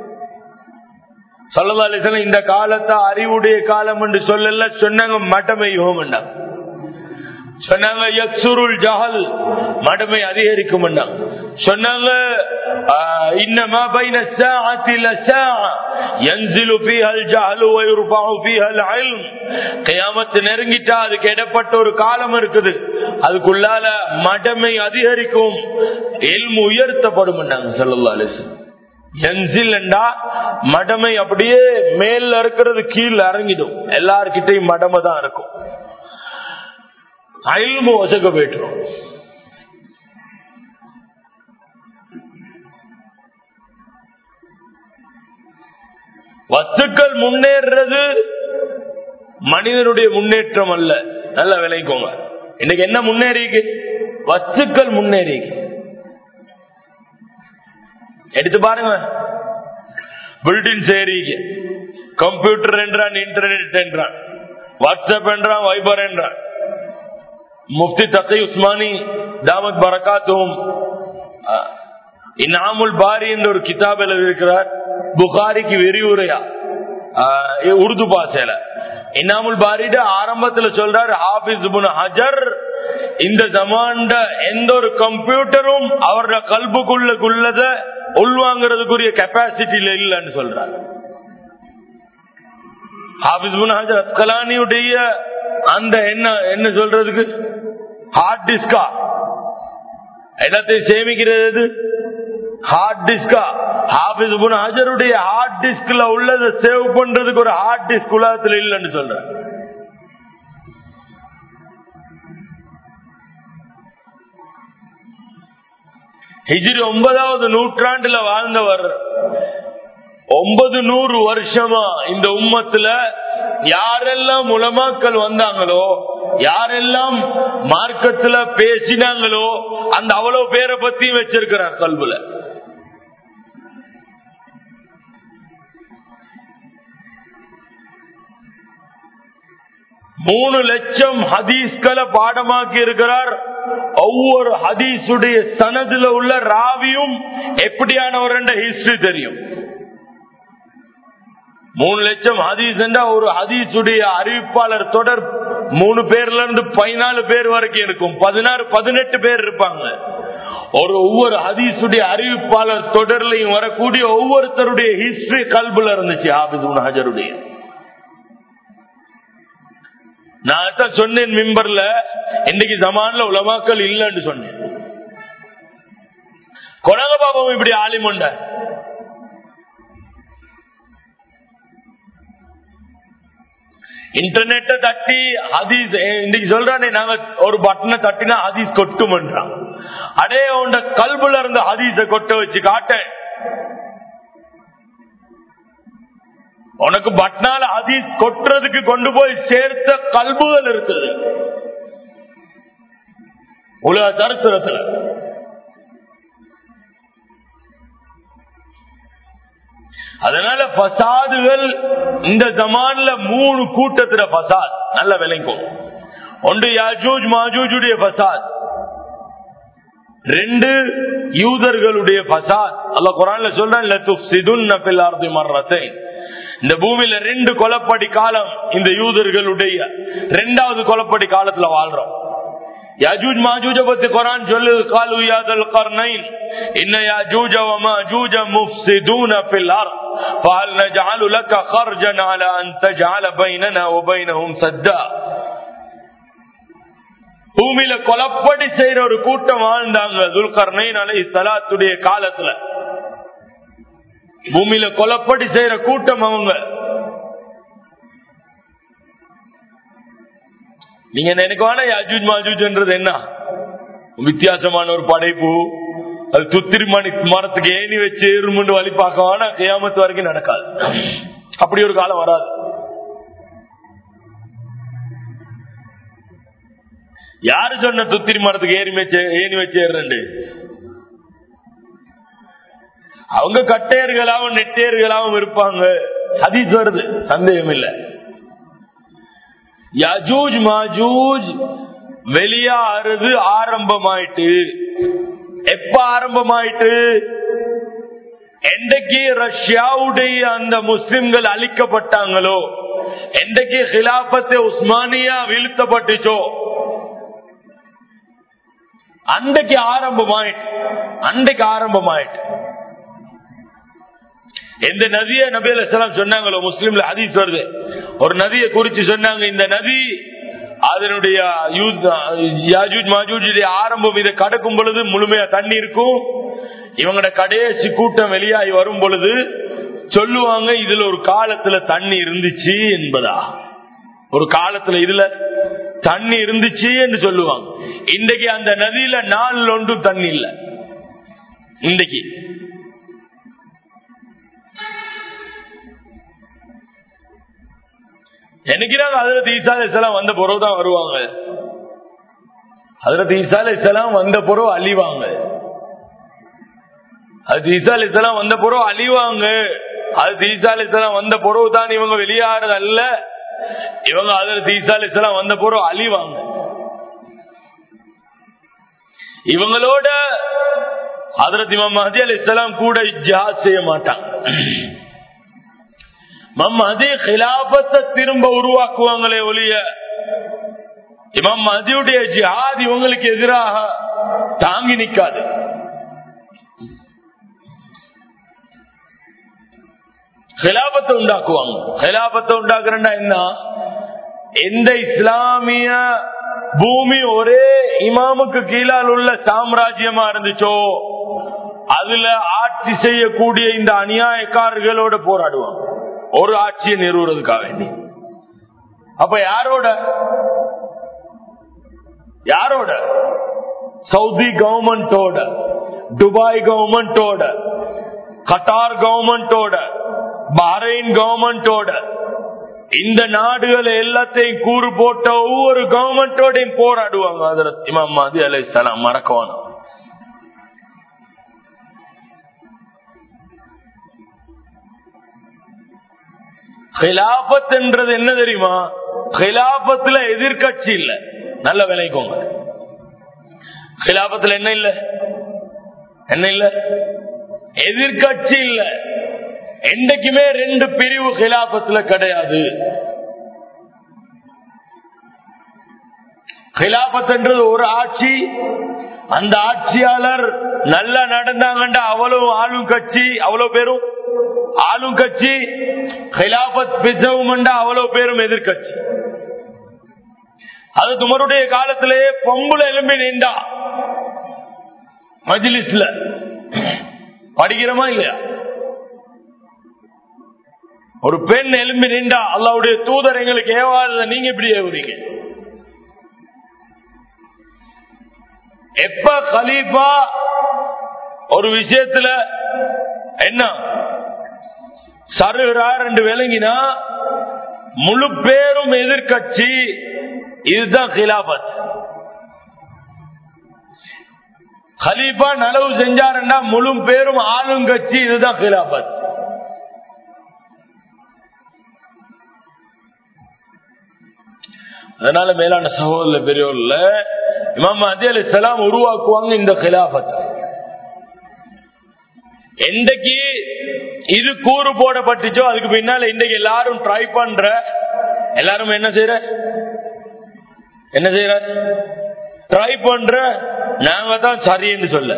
சொல்லதாலே இந்த காலத்தை அறிவுடைய காலம் என்று சொல்லல சொன்னாங்க மட்டமை யோகம்ண்டா சொன்னாங்க யக்சுருள் ஜஹல் மடமை அதிகரிக்கும் சொன்னாங்க இன்னமா பைன الساعه لساعه ينزل فيها الجهل ويرفع فيها العلم قيامت நெருங்கிட்டா அதுக்கு இடப்பட்ட ஒரு காலம் இருக்குது அதுக்குள்ளால மடமை அதிகரிக்கும் இல்மு உயர்த்தப்படும் ஸல்லல்லாஹு அலைஹி வஸல்லம் என்சில்ண்டா மடமை அப்படியே மேல இருக்கிறது கீழே இறங்கிடும் எல்லார்கிட்டையும் மடமை தான் இருக்கும் அயல்மு வசக்க போயிட்டுரும் வஸ்துக்கள் முன்னேறது மனிதனுடைய முன்னேற்றம் அல்ல நல்ல விளைக்கோங்க இன்னைக்கு என்ன முன்னேறிக்கு வஸ்துக்கள் முன்னேறிக்கு எடுத்து பாருங்க பில்டிங் சேரிக்கு கம்ப்யூட்டர் என்றான் இன்டர்நெட் என்றான் வாட்ஸ்அப் என்றான் வைபர் என்றான் முஃப்தி தக்கை உஸ்மானி தாமத் பரகாத்தும் இனாமுல் பாரி என்ற ஒரு கிதாப் எழுதியிருக்கிறார் புகாரிக்கு விரிவுரையா உருது பாசையில இனாமுல் பாரிட ஆரம்பத்துல சொல்றாரு ஹாபிஸ் ஹஜர் இந்த ஜமாண்ட எந்த ஒரு கம்ப்யூட்டரும் அவரோட கல்புக்குள்ளக்குள்ளத உள்வாங்கிறதுக்குரிய கெப்பாசிட்டியில இல்லைன்னு சொல்றாரு ஹாபிஸ் ஹஜர் அஸ்கலானியுடைய அந்த என்ன என்ன சொல்றதுக்கு ஹார்ட் டிஸ்கா எல்லாத்தையும் சேமிக்கிறது ஹார்ட் டிஸ்கா ஹாபிஸ் ஹஜருடைய ஹார்ட் டிஸ்க்ல உள்ளதை சேவ் பண்றதுக்கு ஒரு ஹார்ட் டிஸ்க் உலகத்துல இல்லைன்னு சொல்ற ஹிஜிரி ஒன்பதாவது நூற்றாண்டுல வாழ்ந்தவர் ஒன்பது நூறு வருஷமா இந்த உம்மத்துல யாரெல்லாம் உலமாக்கள் வந்தாங்களோ யாரெல்லாம் மார்க்கத்துல பேசினாங்களோ அந்த அவ்வளவு பேரை பத்தியும் வச்சிருக்கிறார் கல்வில மூணு லட்சம் ஹதீஸ்களை பாடமாக்கி இருக்கிறார் ஒவ்வொரு ஹதீஸுடைய சனதுல உள்ள ராவியும் எப்படியானவர் என்ற ஹிஸ்டரி தெரியும் மூணு லட்சம் ஹதீஸ் ஒரு ஹதீஸுடைய அறிவிப்பாளர் தொடர் மூணு பேர்ல இருந்து பதினாலு பேர் வரைக்கும் இருக்கும் பதினாறு பதினெட்டு பேர் இருப்பாங்க ஒரு ஒவ்வொரு ஹதீஸுடைய அறிவிப்பாளர் தொடர்லையும் வரக்கூடிய ஒவ்வொருத்தருடைய ஹிஸ்டரி கல்புல இருந்துச்சு ஹாபிஸ் ஹஜருடைய நான் தான் சொன்னேன் மிம்பர்ல இன்னைக்கு ஜமான்ல உலமாக்கள் இல்லைன்னு சொன்னேன் கொனக பாபம் இப்படி ஆலிமுண்ட இன்டர்நெட்டை தட்டி ஹதீஸ் இன்னைக்கு சொல்றானே நாங்க ஒரு பட்டனை தட்டினா ஹதீஸ் கொட்டுமன்றான் அடே உண்ட கல்புல இருந்து ஹதீஸ கொட்ட வச்சு காட்டேன் உனக்கு பட்னால ஹதீஸ் கொட்டுறதுக்கு கொண்டு போய் சேர்த்த கல்புகள் இருக்குது உலக சரித்திரத்துல அதனால பசாதுகள் இந்த ஜமான்ல மூணு கூட்டத்துல பசாத் நல்ல விளைக்கும் ஒன்று யாஜூஜ் மாஜூஜுடைய பசாத் ரெண்டு யூதர்களுடைய பசாத் அல்ல குரான்ல சொல்றேன் இந்த பூமியில ரெண்டு கொலப்படி காலம் இந்த யூதர்களுடைய ரெண்டாவது கொலப்படி காலத்துல வாழ்றோம் யாஜூஜ் மாஜூஜ பத்தி குரான் சொல்லு காலு யாதல் கர்னைன் இன்ன யாஜூஜ வமாஜூஜ முஃப்ஸிதூன ஃபில் அர்த் فهل نجعل لك خرجا على ان تجعل بيننا وبينهم سدا பூமியில கொலப்படி செய்யற ஒரு கூட்டம் வாழ்ந்தாங்க துல்கர்னைன் அலை சலாத்துடைய காலத்துல பூமியில கொலப்படி செய்யற கூட்டம் அவங்க நீங்க நினைக்கவான அஜூஜ் மாஜூஜ்ன்றது என்ன வித்தியாசமான ஒரு படைப்பு அது துத்திரி மணி மரத்துக்கு ஏணி வச்சு இருமுண்டு வழி பார்க்கவான கியாமத்து வரைக்கும் நடக்காது அப்படி ஒரு காலம் வராது யாரு சொன்ன துத்திரி மரத்துக்கு ஏறி வச்சு ஏணி வச்சு ஏறுறண்டு அவங்க கட்டையர்களாவும் நெட்டையர்களாவும் இருப்பாங்க ஹதீஸ் வருது சந்தேகம் இல்லை யஜூஜ் மாஜூஜ் வெளியாறுது ஆரம்பமாயிட்டு எப்ப ஆரம்பமாயிட்டு என்றைக்கு ரஷ்யாவுடைய அந்த முஸ்லிம்கள் அழிக்கப்பட்டாங்களோ என்றைக்கு ஹிலாபத்தை உஸ்மானியா வீழ்த்தப்பட்டுச்சோ அன்றைக்கு ஆரம்பமாயிட்டு அன்றைக்கு ஆரம்பமாயிட்டு எந்த நதியை நபி அலாம் சொன்னாங்களோ முஸ்லீம்ல ஹதீஸ் வருது ஒரு நதியை குறிச்சு சொன்னாங்க இந்த நதி அதனுடைய ஆரம்பம் இதை கடக்கும் பொழுது முழுமையா தண்ணி இருக்கும் இவங்களோட கடைசி கூட்டம் வெளியாகி வரும் பொழுது சொல்லுவாங்க இதுல ஒரு காலத்துல தண்ணி இருந்துச்சு என்பதா ஒரு காலத்துல இதுல தண்ணி இருந்துச்சு என்று சொல்லுவாங்க இன்றைக்கு அந்த நதியில நாள் ஒன்றும் தண்ணி இல்லை இன்றைக்கு நினைக்கிறாங்க அதில் ஈசா அலிசலாம் வந்த பிறகு தான் வருவாங்க அதில் ஈசா அலிசலாம் வந்த பிறகு அழிவாங்க அது ஈசா அலிசலாம் வந்த பிறகு அழிவாங்க அது ஈசா அலிசலாம் வந்த பிறகு தான் இவங்க வெளியாறது அல்ல இவங்க அதில் ஈசா அலிசலாம் வந்த பிறகு அழிவாங்க இவங்களோட அதரத் இமாம் மஹதி அலி இஸ்லாம் கூட ஜிஹாத் செய்ய மாட்டாங்க மஹதி ஹிலாபத்தை திரும்ப உருவாக்குவாங்களே ஒழிய இமாம் மஹதியுடைய ஜிஹாத் இவங்களுக்கு எதிராக தாங்கி நிற்காது ஹிலாபத்தை உண்டாக்குவாங்க ஹிலாபத்தை உண்டாக்குறா என்ன எந்த இஸ்லாமிய பூமி ஒரே இமாமுக்கு கீழால் உள்ள சாம்ராஜ்யமா இருந்துச்சோ அதுல ஆட்சி செய்யக்கூடிய இந்த அநியாயக்காரர்களோட போராடுவாங்க ஒரு ஆட்சியை நிறுவுறதுக்காக வேண்டி அப்ப யாரோட யாரோட சவுதி கவர்மெண்டோட துபாய் கவர்மெண்டோட கட்டார் கவர்மெண்டோட பஹ்ரைன் கவர்மெண்டோட இந்த நாடுகள் எல்லாத்தையும் கூறு போட்ட ஒவ்வொரு கவர்மெண்டோடையும் போராடுவாங்க அதுல இமாம் மதி அலை சலாம் மறக்கவான ஹிலாபத் என்றது என்ன தெரியுமா ஹிலாபத்துல எதிர்கட்சி இல்ல நல்ல விளைக்கோங்க ஹிலாபத்துல என்ன இல்ல என்ன இல்ல எதிர்கட்சி இல்ல என்றைக்குமே ரெண்டு பிரிவு ஹிலாபத்துல கிடையாது ஹிலாபத் என்றது ஒரு ஆட்சி அந்த ஆட்சியாளர் நல்லா நடந்தாங்கண்டா அவ்வளவு ஆளும் கட்சி அவ்வளவு பேரும் ஆளும் கட்சி ஹிலாபத் பிசவும் அவ்வளவு பேரும் எதிர்கட்சி அது துமருடைய காலத்திலேயே பொம்புல எலும்பி நின்றா மஜிலிஸ்ல படிக்கிறோமா இல்லையா ஒரு பெண் எலும்பி நின்றா அல்லாவுடைய தூதர் எங்களுக்கு ஏவாத நீங்க இப்படி ஏவுறீங்க எப்ப கலீஃபா ஒரு விஷயத்துல என்ன சருகிறார் என்று விளங்கினா முழு பேரும் எதிர்கட்சி இதுதான் கிலாபத் ஹலீஃபா நலவு செஞ்சாருன்னா முழு பேரும் ஆளும் கட்சி இதுதான் கிலாபத் அதனால மேலான சகோதர பெரியோர்ல இமாம் மஹதி அலி சலாம் உருவாக்குவாங்க இந்த கிலாபத்தை என்றைக்கு இது கூறு போடப்பட்டுச்சோ அதுக்கு பின்னால இன்றைக்கு எல்லாரும் ட்ரை பண்ற எல்லாரும் என்ன செய்யற என்ன செய்யற ட்ரை பண்ற நாங்க தான் சரின்னு சொல்ல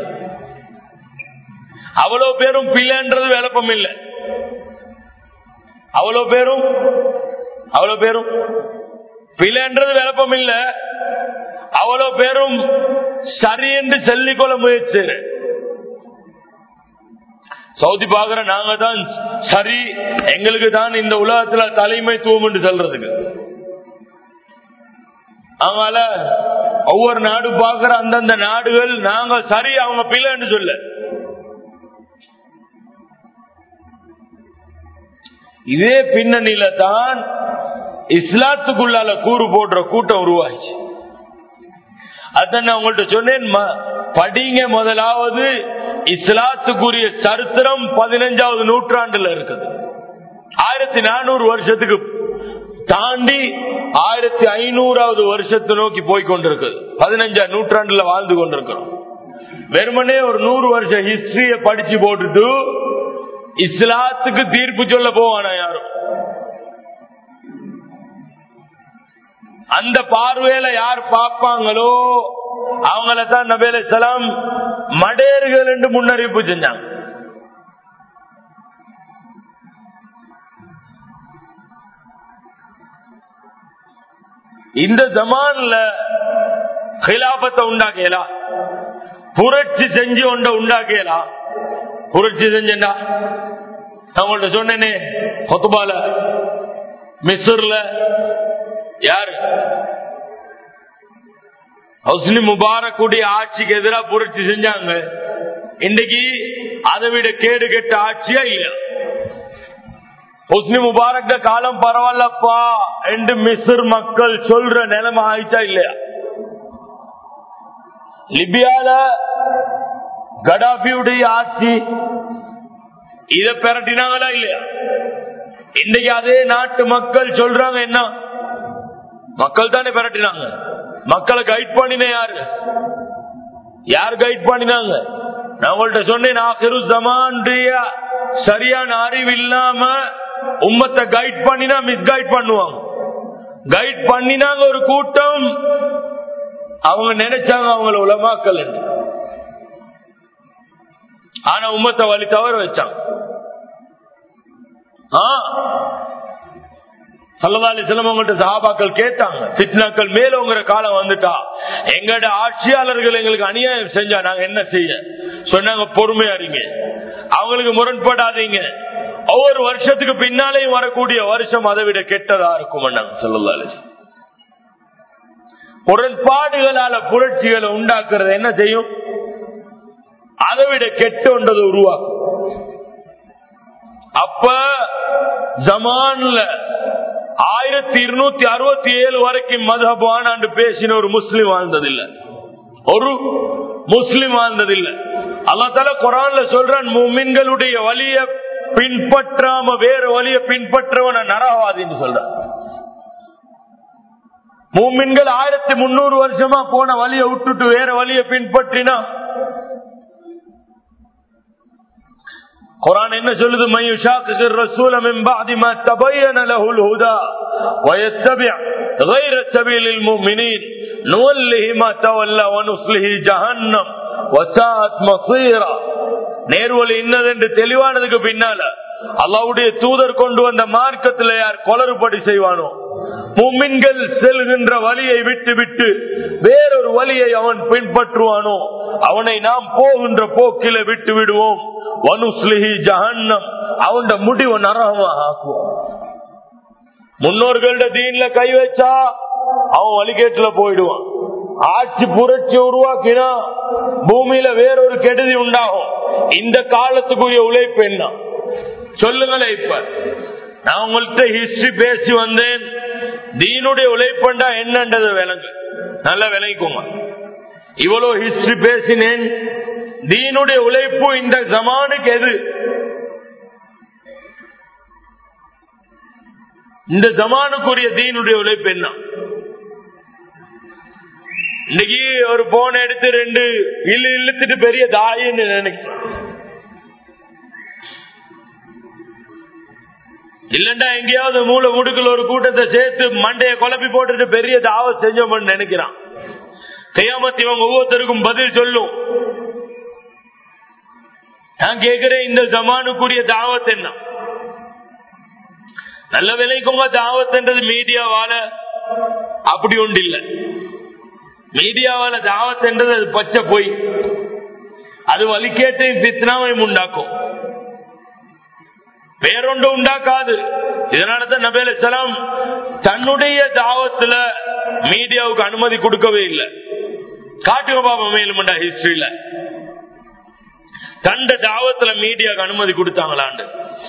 அவ்வளவு பேரும் பிள்ளைன்றது விளப்பம் இல்லை அவ்வளவு பேரும் அவ்வளவு பேரும் பிள்ளைன்றது விளப்பம் இல்ல அவ்வளவு பேரும் சரி என்று சொல்லிக்கொள்ள முயற்சி சவுதி பாக்குற நாங்க தான் சரி எங்களுக்கு தான் இந்த உலகத்துல தலைமைத்துவம் என்று சொல்றதுக்கு அதனால ஒவ்வொரு நாடு பாக்குற அந்தந்த நாடுகள் நாங்க சரி அவங்க பிள்ளைன்னு சொல்ல இதே பின்னணியில தான் இஸ்லாத்துக்குள்ளால கூறு போடுற கூட்டம் உருவாச்சு அதான் நான் உங்கள்ட்ட சொன்னேன் படிங்க முதலாவது இஸ்லாத்துக்குரிய சரித்திரம் பதினஞ்சாவது நூற்றாண்டுல இருக்குது ஆயிரத்தி நானூறு வருஷத்துக்கு தாண்டி ஆயிரத்தி ஐநூறாவது வருஷத்தை நோக்கி போய் கொண்டிருக்குது பதினஞ்சாம் நூற்றாண்டுல வாழ்ந்து கொண்டிருக்கிறோம் வெறுமனே ஒரு நூறு வருஷம் ஹிஸ்டரிய படிச்சு போட்டுட்டு இஸ்லாத்துக்கு தீர்ப்பு சொல்ல போவானா யாரும் அந்த பார்வையில யார் பார்ப்பாங்களோ அவங்கள தான் நபேல சலாம் மடேர்கள் என்று முன்னறிவிப்பு செஞ்சாங்க இந்த ஜமான்ல கிலாபத்தை உண்டாக்கலாம் புரட்சி செஞ்சு ஒன்ற உண்டாக்கலாம் புரட்சி செஞ்சா அவங்கள்ட்ட சொன்னேனே கொத்துபால மிஸ்ர்ல யாரு ஹவுஸ்லி முபாரக்குடைய ஆட்சிக்கு எதிராக புரட்சி செஞ்சாங்க இன்னைக்கு அதை விட கேடு கெட்ட ஆட்சியா இல்ல ஹுஸ்னி முபாரக் காலம் பரவாயில்லப்பா என்று மிஸ்ர் மக்கள் சொல்ற நிலைமை ஆயிட்டா இல்லையா லிபியால கடாபியுடைய ஆட்சி இத பெரட்டினாங்களா இல்லையா இன்னைக்கு அதே நாட்டு மக்கள் சொல்றாங்க என்ன மக்கள் தானே பெரட்டினாங்க மக்களை கைட் பண்ணின யாரு யார் கைட் பண்ணினாங்க நான் உங்கள்ட்ட சொன்னேன் ஆகிரு ஜமான்டைய சரியான அறிவு இல்லாம உம்மத்தை கைட் பண்ணினா மிஸ் கைட் பண்ணுவாங்க கைட் பண்ணினாங்க ஒரு கூட்டம் அவங்க நினைச்சாங்க அவங்கள உலமாக்கல் என்று ஆனா உம்மத்தை வழி தவற வச்சான் சல்லதாலி சிலமங்கிட்ட சகாபாக்கள் கேட்டாங்க சிட்னாக்கள் மேலோங்கிற காலம் வந்துட்டா எங்கட ஆட்சியாளர்கள் எங்களுக்கு அநியாயம் செஞ்சா நாங்க என்ன செய்ய சொன்னாங்க பொறுமையா இருங்க அவங்களுக்கு முரண்படாதீங்க ஒவ்வொரு வருஷத்துக்கு பின்னாலேயும் வரக்கூடிய வருஷம் அதை விட கெட்டதா இருக்கும் சொல்லலாலி முரண்பாடுகளால புரட்சிகளை உண்டாக்குறது என்ன செய்யும் அதை விட கெட்டோன்றதை உருவாக்கும் அப்ப ஜமான்ல ஆயிரத்தி இருநூத்தி அறுபத்தி ஏழு வரைக்கும் மதபானாண்டு பேசின ஒரு முஸ்லீம் வாழ்ந்ததில்லை ஒரு முஸ்லிம் வாழ்ந்ததில்லை அல்லா தலா குரான்ல சொல்றான் மீன்களுடைய வழிய பின்பற்றாம வேற வழிய பின்பற்றவன நரவாதின்னு சொல்றான் மூமின்கள் ஆயிரத்தி முன்னூறு வருஷமா போன வழியை விட்டுட்டு வேற வழியை பின்பற்றினா குரான் என்ன சொல்லுது மையுஷாக்கு الرسول من بعد ما تبين له الهدى ويتبع غير سبيل المؤمنين نوله ما تولى ونصله جهنم وساءت مصيرا நேர்வழி இன்னதென்று தெளிவானதுக்கு பின்னால அல்லாவுடைய தூதர் கொண்டு வந்த மார்க்கத்தில் யார் கொளறுபடி செய்வானோ மும்மின்கள் செல்கின்ற வழியை விட்டு விட்டு வேறொரு வழியை அவன் பின்பற்றுவானோ அவனை நாம் போகின்ற போக்கில விட்டு விடுவோம் வனுஸ்லிஹி ஜஹன்னம் அவன் முடிவை நரகமாக ஆக்குவோம் முன்னோர்கள்ட தீன்ல கை வச்சா அவன் வழிகேட்டுல போயிடுவான் ஆட்சி புரட்சி உருவாக்கினா பூமியில வேறொரு கெடுதி உண்டாகும் இந்த காலத்துக்குரிய உழைப்பு என்ன சொல்லுங்களேன் இப்ப நான் உங்கள்கிட்ட ஹிஸ்டரி பேசி வந்தேன் தீனுடைய உழைப்பண்டா என்னன்றது விளங்கு நல்லா விளங்கிக்கோங்க இவ்வளவு ஹிஸ்டரி பேசினேன் தீனுடைய உழைப்பு இந்த ஜமானுக்கு எது இந்த ஜமானுக்குரிய தீனுடைய உழைப்பு என்ன இன்னைக்கு ஒரு போன் எடுத்து ரெண்டு இழு இழுத்துட்டு பெரிய தாயின்னு நினைக்கிறேன் இல்லண்டா எங்கேயாவது மூளை முடுக்கல ஒரு கூட்டத்தை சேர்த்து மண்டைய குழப்பி போட்டுட்டு பெரிய தாவத் செஞ்சோம்னு நினைக்கிறான் கையாமத்தி இவங்க ஒவ்வொருத்தருக்கும் பதில் சொல்லும் நான் கேட்கிறேன் இந்த ஜமானுக்குரிய தாவத் என்ன நல்ல விலைக்குங்க தாவத்ன்றது மீடியாவால அப்படி ஒன்று இல்லை மீடியாவால தாவத்ன்றது அது பச்சை போய் அது வலிக்கேட்டையும் பித்னாவையும் உண்டாக்கும் வேறொன்று உண்டாக்காது இதனால தான் நபேல் இஸ்லாம் தன்னுடைய தாவத்துல மீடியாவுக்கு அனுமதி கொடுக்கவே இல்லை காட்டுங்க பாபா மேலுமண்டா ஹிஸ்டரியில தண்ட தாவத்துல மீடியாவுக்கு அனுமதி கொடுத்தாங்களாண்டு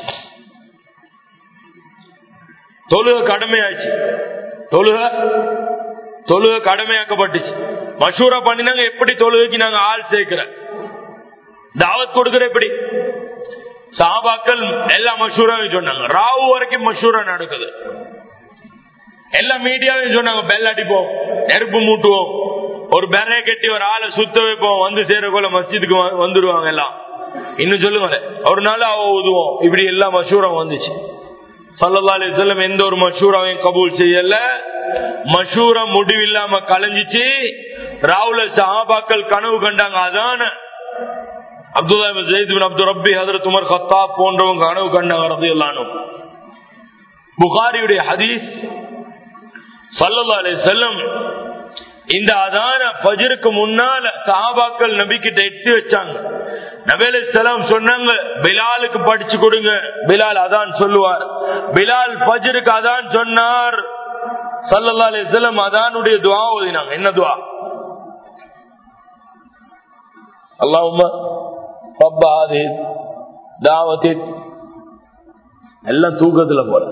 தொழுக கடமையாச்சு தொழுக தொழுக கடமையாக்கப்பட்டுச்சு மஷூரா பண்ணினாங்க எப்படி தொழுகைக்கு நாங்க ஆள் சேர்க்கிற தாவத் கொடுக்கிற எப்படி சாபாக்கள் எல்லா மஷூராவையும் சொன்னாங்க ராவு வரைக்கும் மஷூரா நடக்குது எல்லா மீடியாவையும் சொன்னாங்க பெல் அடிப்போம் நெருப்பு மூட்டுவோம் ஒரு பெரை கட்டி ஒரு ஆளை சுத்த வைப்போம் வந்து சேரக்குள்ள மஸ்ஜிதுக்கு வந்துடுவாங்க எல்லாம் இன்னும் சொல்லுங்க ஒரு நாள் அவ ஊதுவோம் இப்படி எல்லா மஷூரம் வந்துச்சு சல்லா அலி சொல்லம் எந்த ஒரு மஷூராவையும் கபூல் செய்யல மஷூரா முடிவில்லாம கலைஞ்சிச்சு ராவுல சஹாபாக்கள் கனவு கண்டாங்க அதான அப்துல்லா ஜெயித் அப்துல் ரப்பி ஹதரத் உமர் கத்தா போன்றவங்க கனவு கண்டாங்க ரதியல்லானும் புகாரியுடைய ஹதீஸ் சல்லா அலி செல்லம் இந்த அதான பஜருக்கு முன்னால சஹாபாக்கள் நபி கிட்ட எட்டி வச்சாங்க நபேல சலாம் சொன்னாங்க பிலாலுக்கு படிச்சு கொடுங்க பிலால் அதான் சொல்லுவார் பிலால் பஜருக்கு அதான் சொன்னார் சல்லல்லா அலி செல்லம் அதானுடைய துவா ஓதினாங்க என்ன துவா அல்லாஹும்ம ரப்ப ஆதி தாவதி எல்லாம் தூக்கத்துல போல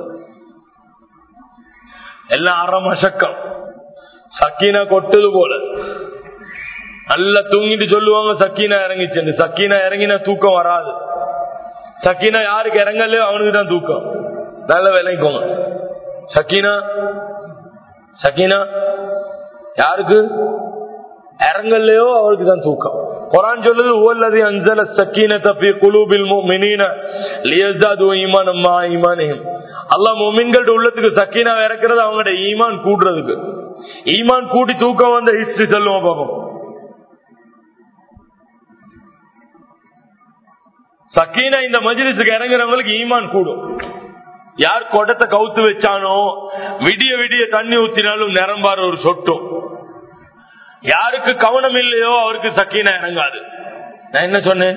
எல்லாம் அரை மசக்கம் சக்கீனா கொட்டுது போல நல்லா தூங்கிட்டு சொல்லுவாங்க சக்கீனா இறங்கிச்சு சக்கீனா இறங்கினா தூக்கம் வராது சக்கீனா யாருக்கு இறங்கலையோ அவனுக்கு தான் தூக்கம் நல்ல விளைக்கோங்க சக்கீனா சக்கீனா யாருக்கு இறங்கலையோ அவருக்கு தான் தூக்கம் குரான் சொல்லுது ஓல்லதி அஞ்சல சக்கீனத்தை ஃபீ குலூபில் முஃமினீன லியஸ்தாது ஈமானம் மா ஈமானிஹிம் அல்லாஹ் முஃமின்களோட உள்ளத்துக்கு சக்கீனா இறக்குறது அவங்களோட ஈமான் கூடுறதுக்கு ஈமான் கூட்டி தூக்கம் வந்த ஹிஸ்டரி சொல்லுவோம் பாப்போம் சக்கீனா இந்த மஜ்லிஸுக்கு இறங்குறவங்களுக்கு ஈமான் கூடும் யார் கொடத்தை கவுத்து வச்சானோ விடிய விடிய தண்ணி ஊத்தினாலும் நிரம்பாரு ஒரு சொட்டும் யாருக்கு கவனம் இல்லையோ அவருக்கு சக்கீனா இறங்காது நான் என்ன சொன்னேன்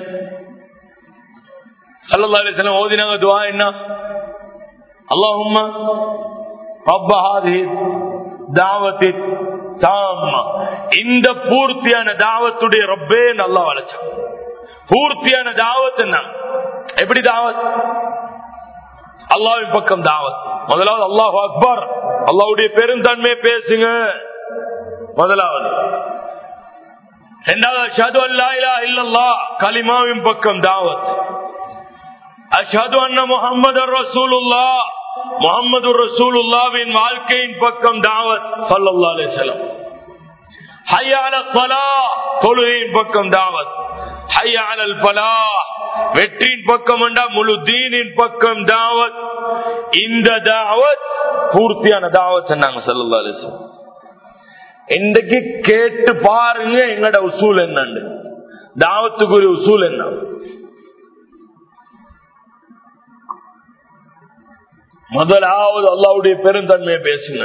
சல்லா ஓதினாங்க துவா என்ன அல்லாஹும்மா ரப்பஹாதி தாவத்தி தாம்மா இந்த பூர்த்தியான தாவத்துடைய ரப்பே நல்லா வளைச்சான் பூர்த்தியான தாவத் என்ன எப்படி தாவத் அல்லாவின் பக்கம் தாவத் முதலாவது அல்லாஹ் அக்பர் அல்லாவுடைய பெருந்தன்மை பேசுங்க முதலாவது இரண்டாவது அஷது அல்லா இலா இல்லல்லா கலிமாவின் பக்கம் தாவத் அஷது அண்ண முகமது ரசூலுல்லா முகமது ரசூலுல்லாவின் வாழ்க்கையின் பக்கம் தாவத் சல்லல்லா அலிசலம் ஹையால பலா தொழுகையின் பக்கம் தாவத் ஹையாலல் பலா வெற்றியின் பக்கம் முழு தீனின் பக்கம் தாவத் இந்த தாவத் பூர்த்தியான தாவத் சொன்னாங்க சல்லல்லா அலிசலம் இன்றைக்கு கேட்டு பாருங்க எங்கட உசூல் என்னண்டு தாவத்துக்குரிய உசூல் என்ன முதலாவது அல்லாவுடைய பெருந்தன்மையை பேசுங்க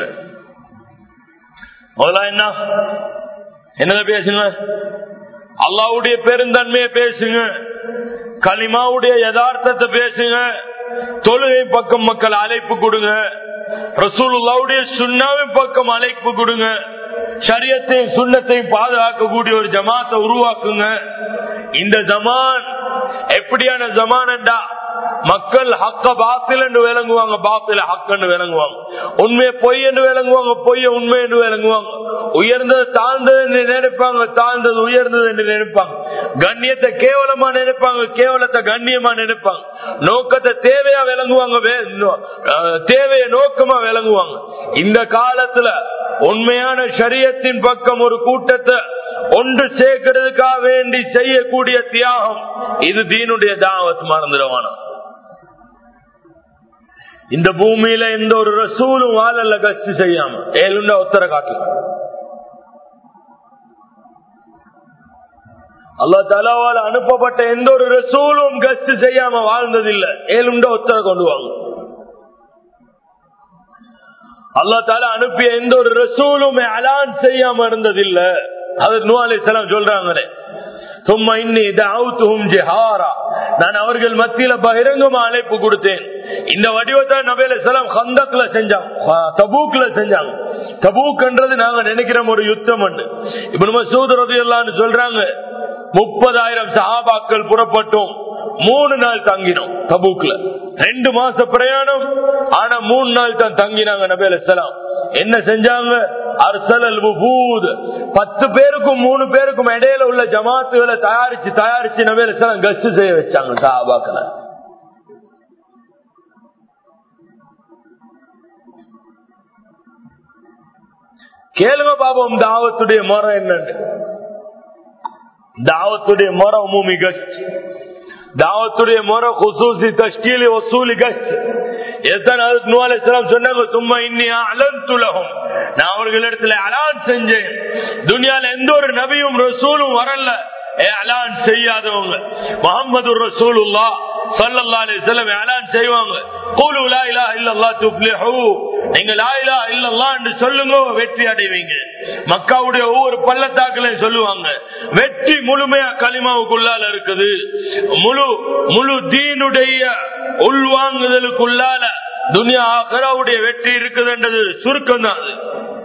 முதலா என்ன என்னத பேசுங்க அல்லாவுடைய பெருந்தன்மையை பேசுங்க களிமாவுடைய யதார்த்தத்தை பேசுங்க தொழுகை பக்கம் மக்கள் அழைப்பு கொடுங்க ரசூலுல்லாவுடைய சுண்ணாவின் பக்கம் அழைப்பு கொடுங்க சரியத்தையும் சுண்ணத்தையும் பாதுகாக்கக்கூடிய ஒரு ஜமாத்தை உருவாக்குங்க இந்த ஜமான் எப்படியான ஜமான் என்றா மக்கள் ஹக்க பாத்தில் என்று விளங்குவாங்க பாத்தில ஹக் என்று விளங்குவாங்க உண்மையை பொய் என்று விளங்குவாங்க பொய்ய உண்மை என்று விளங்குவாங்க உயர்ந்தது தாழ்ந்தது என்று நினைப்பாங்க தாழ்ந்தது உயர்ந்தது என்று நினைப்பாங்க கண்ணியத்தை கேவலமா நினைப்பாங்க கேவலத்தை கண்ணியமா நினைப்பாங்க நோக்கத்தை தேவையா விளங்குவாங்க தேவைய நோக்கமா விளங்குவாங்க இந்த காலத்துல உண்மையான சரியத்தின் பக்கம் ஒரு கூட்டத்தை ஒன்று சேர்க்கிறதுக்காக வேண்டி செய்யக்கூடிய தியாகம் இது தீனுடைய தாவத் மறந்துடுவானா இந்த பூமியில எந்த ஒரு ரசூலும் வாழல்ல கஷ்டி செய்யாம ஏழுண்ட உத்தர காட்டல அல்லா தலாவால் அனுப்பப்பட்ட எந்த ஒரு ரசூலும் கஸ்ட் செய்யாம வாழ்ந்ததில்லை ஏழுண்ட உத்தர கொண்டு வாங்க அல்லா தாலா அனுப்பிய எந்த ஒரு ரசூலும் அலான் செய்யாம இருந்ததில்லை அது நூலை சொல்றாங்களே சும்மா இன்னி ஜிஹாரா நான் அவர்கள் மத்தியில பகிரங்கமா அழைப்பு கொடுத்தேன் இந்த வடிவத்தை நபேல சலாம் ஹந்தக்ல செஞ்சாங்க தபூக்ல செஞ்சாங்க தபூக்ன்றது நாங்க நினைக்கிறோம் ஒரு யுத்தம் இப்ப நம்ம சூதரதையெல்லாம் சொல்றாங்க முப்பதாயிரம் சஹாபாக்கள் புறப்பட்டோம் மூணு நாள் தங்கினோம் தபூக்ல ரெண்டு மாச பிரயாணம் ஆனா மூணு நாள் தான் தங்கினாங்க நபேல சலாம் என்ன செஞ்சாங்க அரசல் பத்து பேருக்கும் மூணு பேருக்கும் இடையில உள்ள ஜமாத்துகளை தயாரிச்சு தயாரிச்சு நபேல சலாம் கஸ்ட் செய்ய வச்சாங்க சஹாபாக்களை கேளுங்க பாபம் தாவத்துடைய முறை என்னன்னு தாவத்துடைய முறை உமூமி கஸ்ட் தாவத்துடைய முறை குசூசி தஷ்கீலி வசூலி கஸ்ட் சொன்னாங்க சும்மா இன்னியா அலந்துலகம் நான் அவர்களிடத்துல அலான் செஞ்சேன் துனியால எந்த ஒரு நபியும் ரசூலும் வரல அலான் செய்யாதவங்க முகமது ரசூலுல்லா சல்லல்லா அலிஸ்லம் அலான் செய்வாங்க கூலு லா இலா இல்லல்லா துப்ளிஹு நீங்க லா இலா இல்லல்லா என்று சொல்லுங்க வெற்றி அடைவீங்க மக்காவுடைய ஒவ்வொரு பள்ளத்தாக்களையும் சொல்லுவாங்க வெற்றி முழுமையா களிமாவுக்குள்ளால இருக்குது முழு முழு தீனுடைய உள்வாங்குதலுக்குள்ளால துனியா ஆகராவுடைய வெற்றி இருக்குதுன்றது சுருக்கம் தான் அது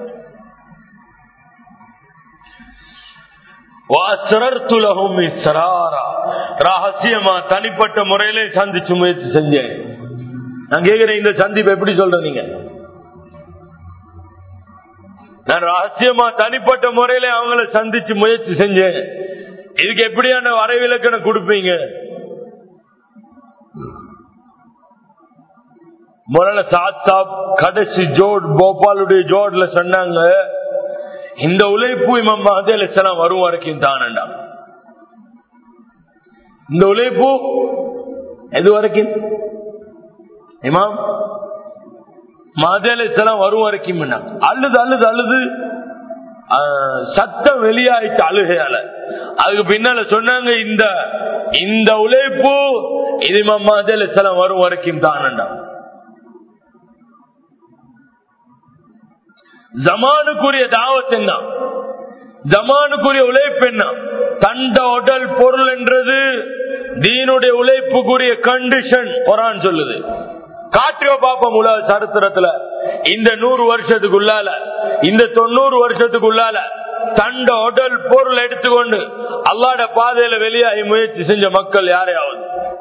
ரகசியமா தனிப்பட்ட முறையிலே சந்திச்சு முயற்சி செஞ்சேன் நான் கேக்குறேன் இந்த சந்திப்பு எப்படி சொல்ற நீங்க நான் ரகசியமா தனிப்பட்ட முறையில அவங்கள சந்திச்சு முயற்சி செஞ்சேன் இதுக்கு எப்படியான வரைவிலக்கணம் கொடுப்பீங்க முதல்ல சாத் சாப் கடைசி ஜோட் போபாலுடைய ஜோட்ல சொன்னாங்க இந்த உழைப்பு இமாம் மஹதி அலிஸ்லாம் வரும் வரைக்கும் தானண்டா இந்த உழைப்பு எது வரைக்கும் இமாம் மஹதி அலிஸ்லாம் வரும் வரைக்கும் அழுது அழுது அழுது சத்தம் வெளியாயிட்டு அழுகையால அதுக்கு பின்னால சொன்னாங்க இந்த இந்த உழைப்பு இது இமாம் மஹதி அலிஸ்லாம் வரும் வரைக்கும் தானண்டா ஜமானுக்குரிய தாவத் என்ன ஜமானுக்குரிய உழைப்பு என்ன தண்ட உடல் பொருள் என்றது தீனுடைய உழைப்புக்குரிய கண்டிஷன் குரான் சொல்லுது காற்றியோ பாப்போம் உலக சரித்திரத்துல இந்த நூறு வருஷத்துக்குள்ளால இந்த தொண்ணூறு வருஷத்துக்குள்ளால தண்ட உடல் பொருள் எடுத்துக்கொண்டு அல்லாட பாதையில வெளியாகி முயற்சி செஞ்ச மக்கள் யாரையாவது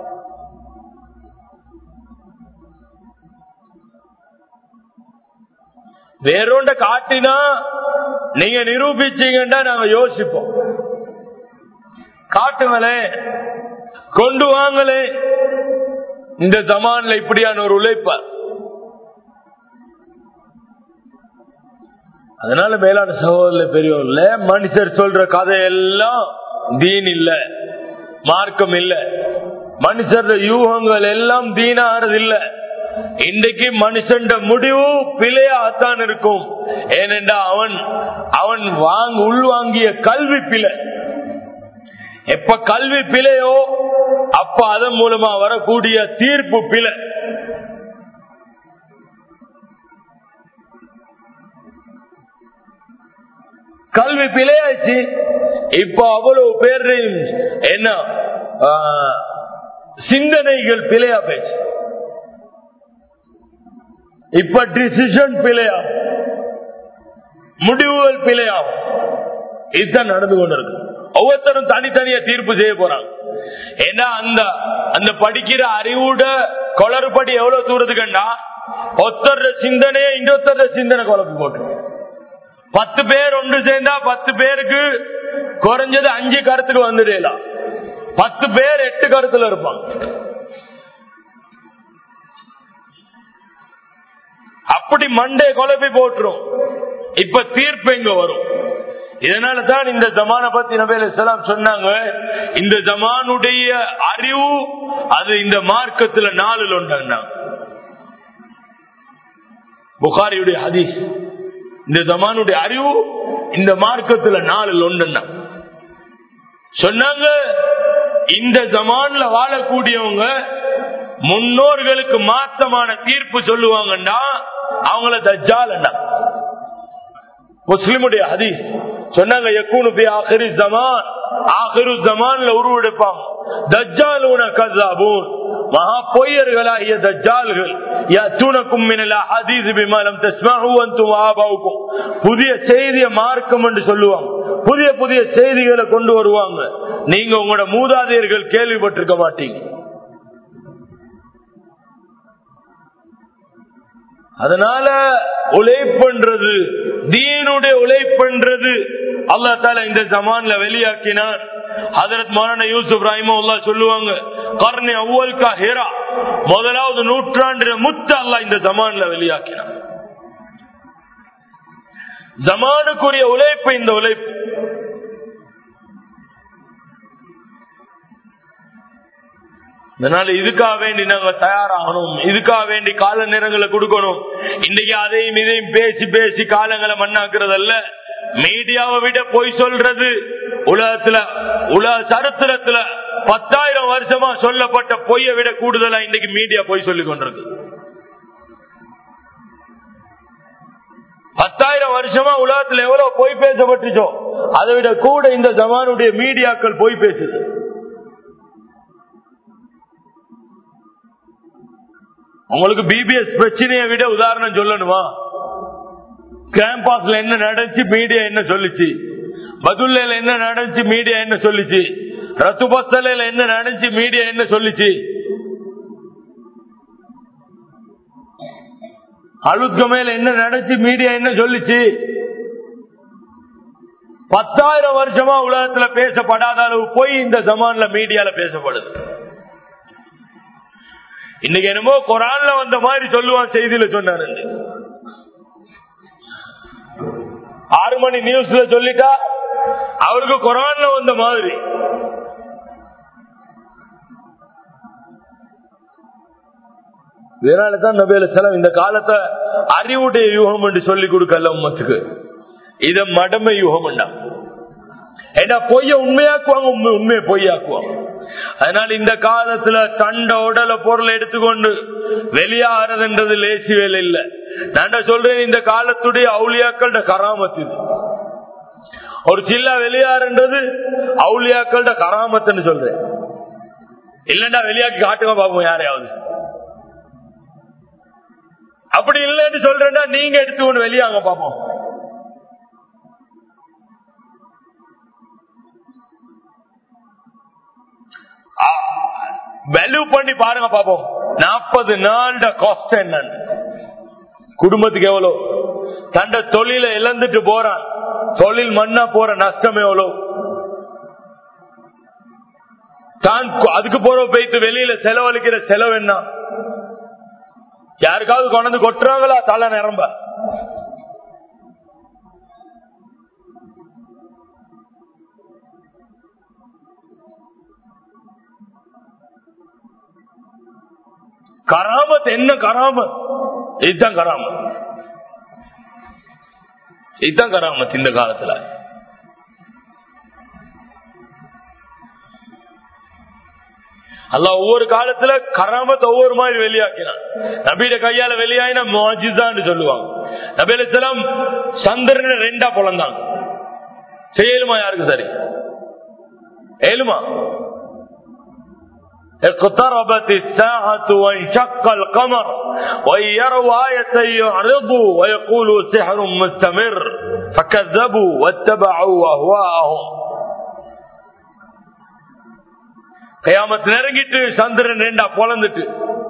வேறொண்ட காட்டினா நீங்க நிரூபிச்சீங்கன்னா நாங்க யோசிப்போம் காட்டுங்களே கொண்டு வாங்களே இந்த ஜமான்ல இப்படியான ஒரு உழைப்ப அதனால மேலான சகோதர பெரியவர்ல மனுஷர் சொல்ற கதையெல்லாம் தீன் இல்ல மார்க்கம் இல்ல மனுஷர் யூகங்கள் எல்லாம் தீனாறது இல்லை இன்றைக்கு மனுஷன் முடிவு பிழையாத்தான் இருக்கும் ஏனென்றா அவன் அவன் வாங்க உள்வாங்கிய கல்வி பிழை எப்ப கல்வி பிழையோ அப்ப அதன் மூலமா வரக்கூடிய தீர்ப்பு பிழை கல்வி பிழையாச்சு இப்ப அவ்வளவு பேர் என்ன சிந்தனைகள் பிழையா பேச்சு இப்ப டிசிஷன் பிழையாகும் முடிவுகள் பிழையாகும் இதுதான் நடந்து கொண்டிருக்கு ஒவ்வொருத்தரும் தனித்தனியா தீர்ப்பு செய்ய போறாங்க ஏன்னா அந்த அந்த படிக்கிற அறிவுட கொளறுபடி எவ்வளவு தூரத்துக்குண்டா ஒத்தர சிந்தனையை இன்னொருத்தர சிந்தனை குழப்பி போட்டு பத்து பேர் ஒன்று சேர்ந்தா பத்து பேருக்கு குறைஞ்சது அஞ்சு கருத்துக்கு வந்துடலாம் பத்து பேர் எட்டு கருத்துல இருப்பாங்க அப்படி மண்டே குழப்பி போட்டுரும் இப்ப தீர்ப்பு எங்க வரும் இதனால தான் இந்த ஜமான பத்தி நபேல் இஸ்லாம் சொன்னாங்க இந்த ஜமானுடைய அறிவு அது இந்த மார்க்கத்துல நாளில் உண்டாங்க புகாரியுடைய ஹதீஸ் இந்த ஜமானுடைய அறிவு இந்த மார்க்கத்துல நாளில் ஒன்றுன்னா சொன்னாங்க இந்த ஜமான்ல வாழக்கூடியவங்க முன்னோர்களுக்கு மாத்தமான தீர்ப்பு சொல்லுவாங்கன்னா அவங்கள தஜ்ஜாலண்டா முஸ்லிமுடைய ஹதீஸ் சொன்னாங்க யக்கூனு பி ஆஹிரி ஜமான் ஆஹிரு ஜமான்ல உருவெடுப்பாங்க தஜ்ஜாலூன கஸாபூன் மகா பொய்யர்களாகிய தஜ்ஜால்கள் யத்துனக்கும் மினல் அஹதீஸ் பிமா லம் தஸ்மஉ அன்தும் ஆபாவுக்கும் புதிய செய்திய மார்க்கம் என்று சொல்லுவாங்க புதிய புதிய செய்திகளை கொண்டு வருவாங்க நீங்க உங்களோட மூதாதையர்கள் கேள்விப்பட்டிருக்க மாட்டீங்க அதனால உழைப்புன்றது தீனுடைய உழைப்புன்றது அல்லா தால இந்த ஜமான்ல வெளியாக்கினான் ஹதரத் மௌலானா யூசுப் ராஹிமுல்லா சொல்லுவாங்க கர்ணி அவ்வல் கா ஹேரா முதலாவது நூற்றாண்டு முத்து அல்லாஹ் இந்த ஜமான்ல வெளியாக்கினான் ஜமானுக்குரிய உழைப்பு இந்த உழைப்பு அதனால இதுக்காக வேண்டி நாங்க தயாராகணும் இதுக்காக வேண்டி கால நேரங்களை கொடுக்கணும் இன்னைக்கு அதையும் இதையும் பேசி பேசி காலங்களை மண்ணாக்குறது அல்ல மீடியாவை விட பொய் சொல்றது உலகத்துல உலக சரித்திரத்துல பத்தாயிரம் வருஷமா சொல்லப்பட்ட பொய்யை விட கூடுதலா இன்னைக்கு மீடியா பொய் சொல்லி கொண்டிருக்கு பத்தாயிரம் வருஷமா உலகத்துல எவ்வளவு பொய் பேசப்பட்டுச்சோ அதை விட கூட இந்த ஜமானுடைய மீடியாக்கள் பொய் பேசுது உங்களுக்கு பிபிஎஸ் பிரச்சனையை விட உதாரணம் சொல்லணுமா கேம்பஸ்ல என்ன நடந்துச்சு மீடியா என்ன சொல்லிச்சு பதுல்ல என்ன நடந்துச்சு மீடியா என்ன சொல்லிச்சு ரத்து பஸ்தலையில என்ன நடந்துச்சு மீடியா என்ன சொல்லிச்சு அழுத்கமையில என்ன நடந்துச்சு மீடியா என்ன சொல்லிச்சு பத்தாயிரம் வருஷமா உலகத்துல பேசப்படாத அளவு போய் இந்த ஜமான்ல மீடியால பேசப்படுது இன்னைக்கு என்னமோ குரான்ல வந்த மாதிரி சொல்லுவான் செய்தியில சொன்னாரு ஆறு மணி நியூஸ்ல சொல்லிட்டா அவருக்கு குரான்ல வந்த மாதிரி இதனாலதான் நபேல செலம் இந்த காலத்தை அறிவுடைய யுகம் என்று சொல்லி கொடுக்கல உம்மத்துக்கு இத மடமை யுகம் ஏன்னா பொய்ய உண்மையாக்குவாங்க உண்மை உண்மையை பொய்யாக்குவாங்க அதனால இந்த காலத்துல தண்ட உடல பொருளை எடுத்துக்கொண்டு வெளியாகிறதுன்றது லேசி வேலை இல்ல நான் சொல்றேன் இந்த காலத்துடைய அவுளியாக்கள கராமத்து இது ஒரு சில்லா வெளியாறுன்றது அவுளியாக்கள கராமத்துன்னு சொல்றேன் இல்லண்டா வெளியாக்கி காட்டுங்க பாப்போம் யாரையாவது அப்படி இல்லைன்னு சொல்றேன்னா நீங்க எடுத்துக்கொண்டு வெளியாங்க பாப்போம் வேல்யூ பண்ணி பாருங்க பாப்போம் நாற்பது நாள் காஸ்ட் என்ன குடும்பத்துக்கு எவ்வளவு தண்ட தொழில இழந்துட்டு போறான் தொழில் மண்ணா போற நஷ்டம் எவ்வளவு தான் அதுக்கு போற போயிட்டு வெளியில செலவழிக்கிற செலவு என்ன யாருக்காவது கொண்டு கொட்டுறாங்களா தலை நிரம்ப கராமத் என்ன கராமத் இதுதான் கராமத் இதுதான் கராமத் இந்த காலத்துல அல்ல ஒவ்வொரு காலத்துல கராமத்தை ஒவ்வொரு மாதிரி வெளியாக்கினான் நபீட கையால வெளியாயினா மோஜிதான்னு சொல்லுவாங்க நபீல செலம் சந்திரன் ரெண்டா பிறந்தாங்க செய்யலுமா யாருக்கு சரி ஏழுமா اقتربت الساعة وانشق القمر وإن يروا آية يعرضوا ويقولوا سحر مستمر فكذبوا واتبعوا أهواءهم கயாமத்து நெருங்கிட்டு சந்திரன் ரெண்டா பொழந்துட்டு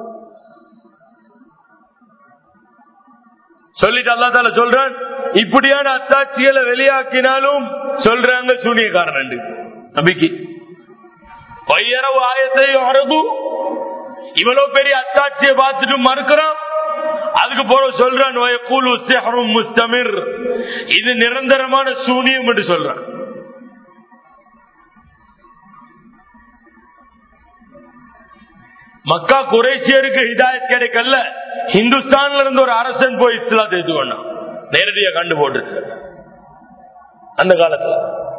சொல்லிட்டு அல்லா தால சொல்றான் இப்படியான அத்தாட்சிகளை வெளியாக்கினாலும் சொல்றாங்க சூனியக்காரன் நம்பிக்கை பையரவு ஆயத்தை அரபு இவ்வளவு பெரிய அத்தாட்சியை பார்த்துட்டு மறுக்கிறான் அதுக்கு போற சொல்றான் வயக்கூலு சிஹ்ரும் முஸ்தமிர் இது நிரந்தரமான சூனியம் என்று சொல்றான் மக்கா குரேஷியருக்கு ஹிதாயத் கிடைக்கல ஹிந்துஸ்தான்ல இருந்து ஒரு அரசன் போய் இஸ்லாத்தை ஏற்றுக்கொண்டான் நேரடியா கண்டு போட்டு அந்த காலத்துல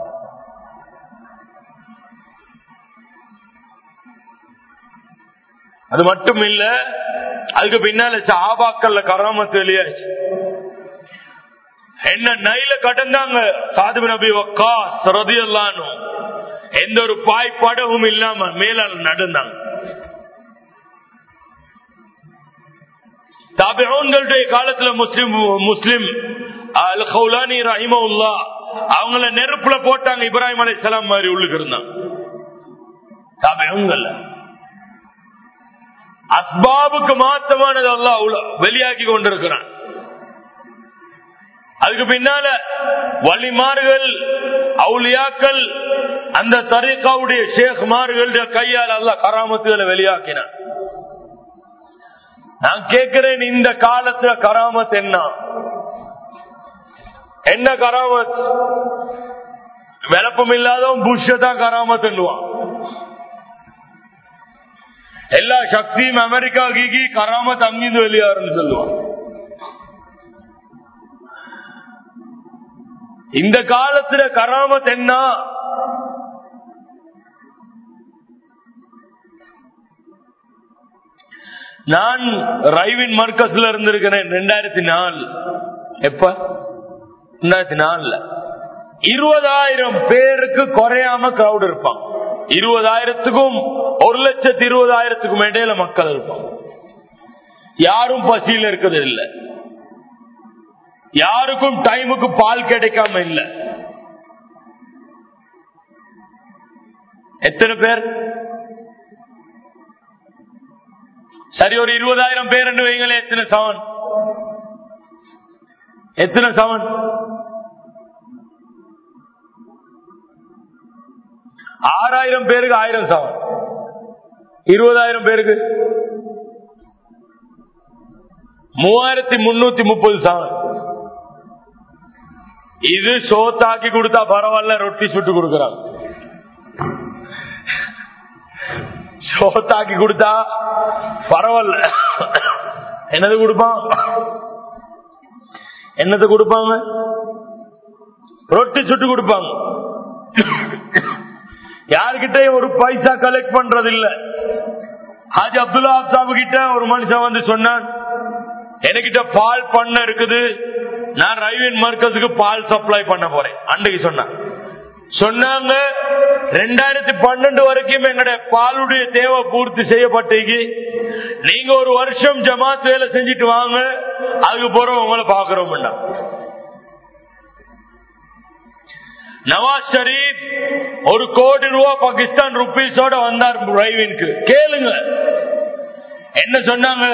அது மட்டும் இல்ல அதுக்கு பின்னால சாபாக்கள்ல கராமத்து வெளியாச்சு என்ன நைல கடந்தாங்க சாது நபி வக்கா சரதி எல்லானும் எந்த ஒரு பாய்ப்படவும் இல்லாம மேலால் நடந்தாங்க தாபியோன்களுடைய காலத்துல முஸ்லிம் முஸ்லிம் அல் கௌலானி ரஹிமவுல்லா அவங்கள நெருப்புல போட்டாங்க இப்ராஹிம் அலை சலாம் மாதிரி உள்ளுக்கு இருந்தாங்க தாபியோன்கள் அஸ்பாபுக்கு மாத்தமானது அல்லா வெளியாக்கி கொண்டிருக்கிறான் அதுக்கு பின்னால வலிமார்கள் அவுலியாக்கள் அந்த தரீக்காவுடைய ஷேக்மார்கள் கையால் அல்ல கராமத்துகளை வெளியாக்கினான் நான் கேட்கிறேன் இந்த காலத்துல கராமத் என்ன என்ன கராமத் விளப்பம் இல்லாதவன் புஷ்தான் கராமத் என்னுவான் எல்லா சக்தியும் அமெரிக்கா கீகி கராமத் அங்கிருந்து வெளியாருன்னு சொல்லுவான் இந்த காலத்துல கராமத் என்ன நான் ரைவின் மர்க்கஸ்ல இருந்திருக்கிறேன் ரெண்டாயிரத்தி நாலு எப்ப ரெண்டாயிரத்தி நாலுல இருபதாயிரம் பேருக்கு குறையாம கிரௌட் இருப்பான் இருபதாயிரத்துக்கும் ஒரு லட்சத்தி இருபதாயிரத்துக்கும் இடையில மக்கள் இருப்பான் யாரும் பசியில் இருக்கிறது இல்லை யாருக்கும் டைமுக்கு பால் கிடைக்காம இல்லை எத்தனை பேர் சரி ஒரு இருபதாயிரம் பேர் என்று வைங்களே எத்தனை சவன் எத்தனை சவன் ஆறாயிரம் பேருக்கு ஆயிரம் சவன் இருபதாயிரம் பேருக்கு மூவாயிரத்தி முன்னூத்தி முப்பது சவன் இது சோத்தாக்கி கொடுத்தா பரவாயில்ல ரொட்டி சுட்டு கொடுக்கறாங்க சோத்தாக்கி கொடுத்தா பரவாயில்ல என்னது கொடுப்பான் என்னது கொடுப்பாங்க ரொட்டி சுட்டு கொடுப்பாங்க யாருக்கிட்ட ஒரு பைசா கலெக்ட் பண்றது இல்ல ஹாஜி அப்துல்லா சாபு கிட்ட ஒரு மனுஷன் வந்து சொன்னான் என்கிட்ட பால் பண்ண இருக்குது நான் ரயில்வே மர்க்கஸுக்கு பால் சப்ளை பண்ண போறேன் அன்றைக்கு சொன்னான் சொன்னாங்க ரெண்டாயிரத்தி பன்னெண்டு வரைக்கும் எங்களுடைய பாலுடைய தேவை பூர்த்தி செய்யப்பட்டீங்க நீங்க ஒரு வருஷம் ஜமாத் வேலை செஞ்சுட்டு வாங்க அதுக்கு போறோம் உங்களை பாக்குறோம் நவாஸ் ஷரீப் ஒரு கோடி ரூபா பாகிஸ்தான் ருபீஸோட வந்தார் டிரைவிங்க்கு கேளுங்க என்ன சொன்னாங்க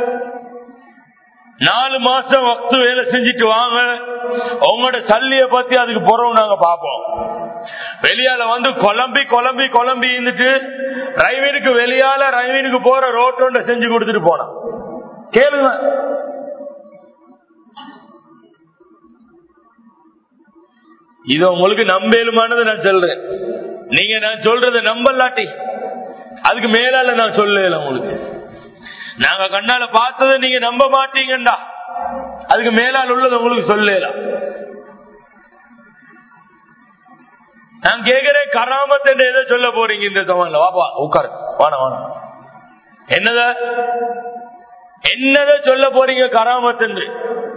நாலு மாசம் வக்து வேலை செஞ்சுட்டு வாங்க உங்களோட சல்லிய பத்தி அதுக்கு போறோம் நாங்க பாப்போம் வெளியால வந்து குழம்பி குழம்பி குழம்பி இருந்துட்டு ரயில்வேனுக்கு வெளியால ரயில்வேனுக்கு போற ரோட்டோண்ட செஞ்சு கொடுத்துட்டு போனான் கேளுங்க இது உங்களுக்கு நம்பேலுமானது நான் சொல்றேன் நீங்க நான் சொல்றத நம்பலாட்டி அதுக்கு மேலால நான் சொல்லல உங்களுக்கு நாங்க கண்ணால பார்த்ததை நீங்க நம்ப மாட்டீங்கடா அதுக்கு மேலால் உள்ளது உங்களுக்கு சொல்லலாம் நான் கேக்குறேன் கராமத் என்று எதை சொல்ல போறீங்க இந்த சமான்ல வாப்பா உட்காரு வாண வாண என்னத என்னத சொல்ல போறீங்க கராமத் என்று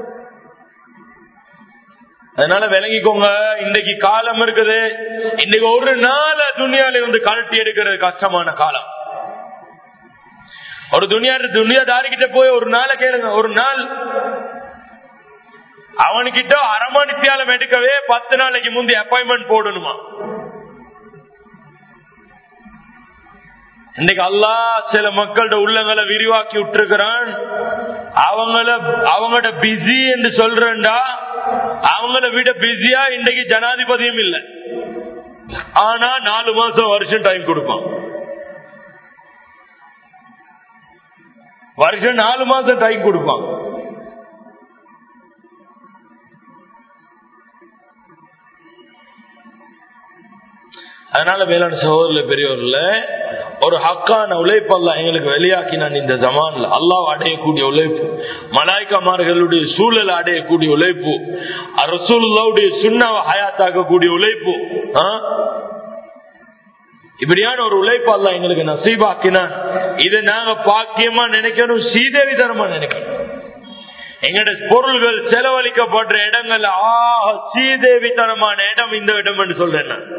அதனால விளங்கிக்கோங்க இன்னைக்கு காலம் இருக்குது இன்னைக்கு ஒரு நாள் துணியால இருந்து கழட்டி எடுக்கிறது கஷ்டமான காலம் ஒரு துணியா துணியாதாரிக்கிட்ட போய் ஒரு நாளை கேளுங்க ஒரு நாள் அவனுக்கிட்ட அரமணித்தியாலம் எடுக்கவே பத்து நாளைக்கு முந்தி அப்பாயின்மெண்ட் போடணுமா இன்னைக்கு அல்லா சில மக்களோட உள்ளங்களை விரிவாக்கி விட்டுருக்கிறான் அவங்கள அவங்களோட பிஸி என்று சொல்றா அவங்கள விட பிஸியா இன்னைக்கு ஜனாதிபதியும் இல்லை ஆனா நாலு மாசம் வருஷம் டைம் கொடுப்பான் வருஷம் நாலு மாசம் டைம் கொடுப்பான் அதனால வேளாண் சகோதரில் பெரியவர்ல ஒரு ஹக்கான உழைப்பு அல்ல எங்களுக்கு வெளியாக்கினான் இந்த ஜமான்ல அல்லாஹ் அடையக்கூடிய உழைப்பு மலாய்க்கமார்களுடைய சூழல் அடையக்கூடிய உழைப்பு அரசூல்லாவுடைய சுண்ணாவை ஹயாத்தாக்கக்கூடிய உழைப்பு ஆ? இப்படியான ஒரு உழைப்பு அல்ல எங்களுக்கு நசீபாக்கினான் இதை நாங்க பாக்கியமா நினைக்கணும் சீதேவி தரமா நினைக்கணும் எங்கட பொருள்கள் செலவழிக்கப்படுற இடங்கள் ஆக சீதேவித்தனமான இடம் இந்த இடம் என்று சொல்றேன் நான்.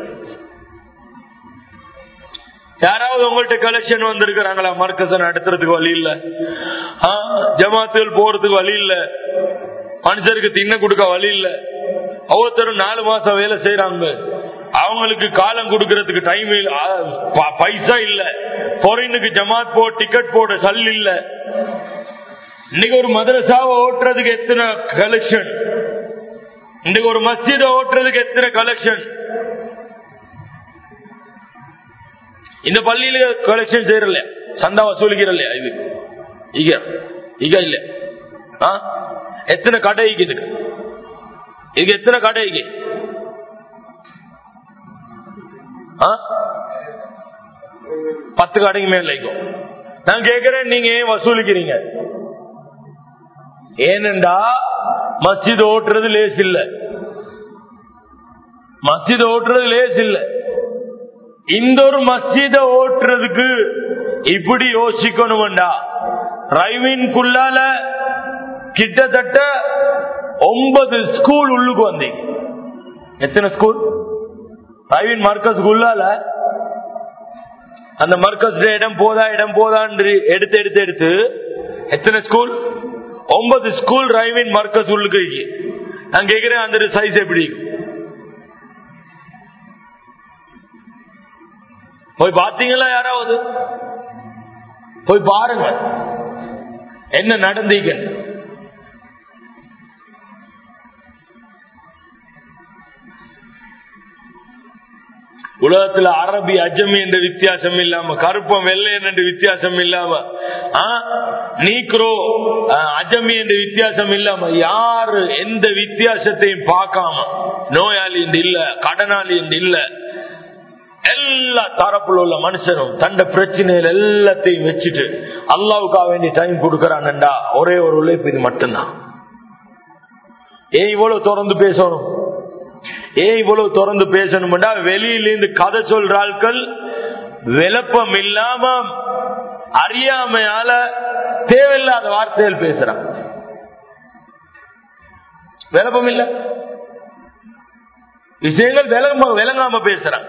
யாராவது உங்கள்ட்ட கலெக்ஷன் வந்திருக்கிறாங்களா மர்க்கச நடத்துறதுக்கு வழி இல்ல ஆ, ஜமாத்துகள் போறதுக்கு வழி இல்ல மனுஷருக்கு தின்ன கொடுக்க வழி இல்ல ஒவ்வொருத்தரும் நாலு மாசம் வேலை செய்யறாங்க அவங்களுக்கு காலம் கொடுக்கறதுக்கு டைம் இல்ல ஆ, ப- பைசா இல்ல பொறினுக்கு ஜமாத் போ டிக்கெட் போட சல் இல்ல இன்னைக்கு ஒரு மதரசாவை ஓட்டுறதுக்கு எத்தனை கலெக்ஷன் இன்னைக்கு ஒரு மஸ்ஜித ஓட்டுறதுக்கு எத்தனை கலெக்ஷன் இந்த பள்ளியில கலெக்ஷன் செய்யறல சந்தா வசூலிக்கிறல்ல இது இக இக இல்ல ஆ? எத்தனை கடை இக்கு இதுக்கு இதுக்கு எத்தனை கடை இக்கு ஆ? பத்து கடைக்கு மேல இருக்கும் நான் கேக்குறேன் நீங்க ஏன் வசூலிக்கிறீங்க ஏனென்றா மஸ்ஜித் ஓட்டுறது லேஸ் இல்ல மஸ்ஜித் ஓட்டுறது லேஸ் இல்ல இந்த ஒரு மஸ்ஜித ஓட்டுறதுக்கு இப்படி யோசிக்கணும்டா டிரைவின்குள்ளால கிட்டத்தட்ட ஒன்பது ஸ்கூல் உள்ளுக்கு வந்தீங்க எத்தனை ஸ்கூல் டிரைவின் மார்க்கஸ்க்கு உள்ளால அந்த மர்க்கஸ் இடம் போதா இடம் போதான்னு எடுத்து எடுத்து எடுத்து எத்தனை ஸ்கூல் ஒன்பது ஸ்கூல் டிரைவின் மர்க்கஸ் உள்ளுக்கு இருக்கு. நான் கேக்குறேன் அந்த சைஸ் எப்படி இருக்கும்? போய் பாத்தீங்களா யாராவது போய் பாருங்க என்ன நடந்தீங்க உலகத்துல அரபி அஜமி என்ற வித்தியாசம் இல்லாம கருப்பம் வெள்ளை என்ற வித்தியாசம் இல்லாம ஆ, நீக்ரோ ஆ, அஜமி என்ற வித்தியாசம் இல்லாம யாரு எந்த வித்தியாசத்தையும் பார்க்காம நோயாளி என்று இல்ல கடனாளி என்று இல்ல எல்லா தரப்புல உள்ள மனுஷனும் தண்ட பிரச்சனைகள் எல்லாத்தையும் வச்சுட்டு அல்லாவுக்காக வேண்டி டைம் கொடுக்கறான்டா ஒரே ஒரு உழைப்பு இது மட்டும்தான் ஏன் இவ்வளவு தொடர்ந்து பேசணும் ஏன் இவ்வளவு தொடர்ந்து பேசணும்டா வெளியிலிருந்து கதை சொல்ற ஆட்கள் விளப்பம் இல்லாம அறியாமையால தேவையில்லாத வார்த்தைகள் பேசுறான் விளப்பம் இல்ல விஷயங்கள் விளங்க விளங்காம பேசுறான்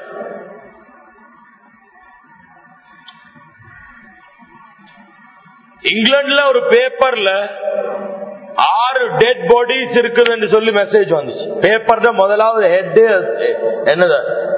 இங்கிலாந்துல ஒரு பேப்பர்ல ஆறு டெட் பாடிஸ் இருக்குதுன்னு சொல்லி மெசேஜ் வந்துச்சு பேப்பர்ல முதலாவது ஹெட் என்னது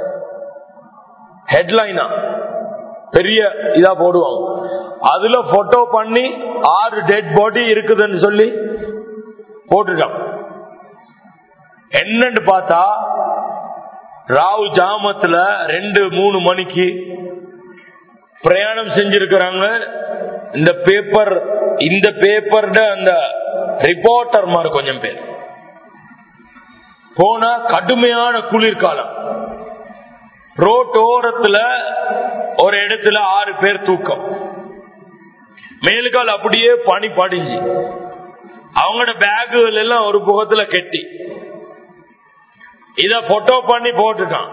ஹெட்லைனா பெரிய இதா போடுவாங்க அதுல போட்டோ பண்ணி ஆறு டெட் பாடி இருக்குதுன்னு சொல்லி போட்டுட்டான் என்னன்னு பார்த்தா ராவு ஜாமத்துல ரெண்டு மூணு மணிக்கு பிரயாணம் செஞ்சிருக்கிறாங்க இந்த பேப்பர் இந்த பேப்பர் அந்த ரிப்போர்ட்டர் மாதிரி கொஞ்சம் பேர் போனா கடுமையான குளிர்காலம் ரோட் ஓரத்துல ஒரு இடத்துல ஆறு பேர் தூக்கம் மேலுக்கால் அப்படியே பனி படிஞ்சு அவங்களோட பேக்குகள் எல்லாம் ஒரு புகத்துல கெட்டி இத போட்டோ பண்ணி போட்டுட்டான்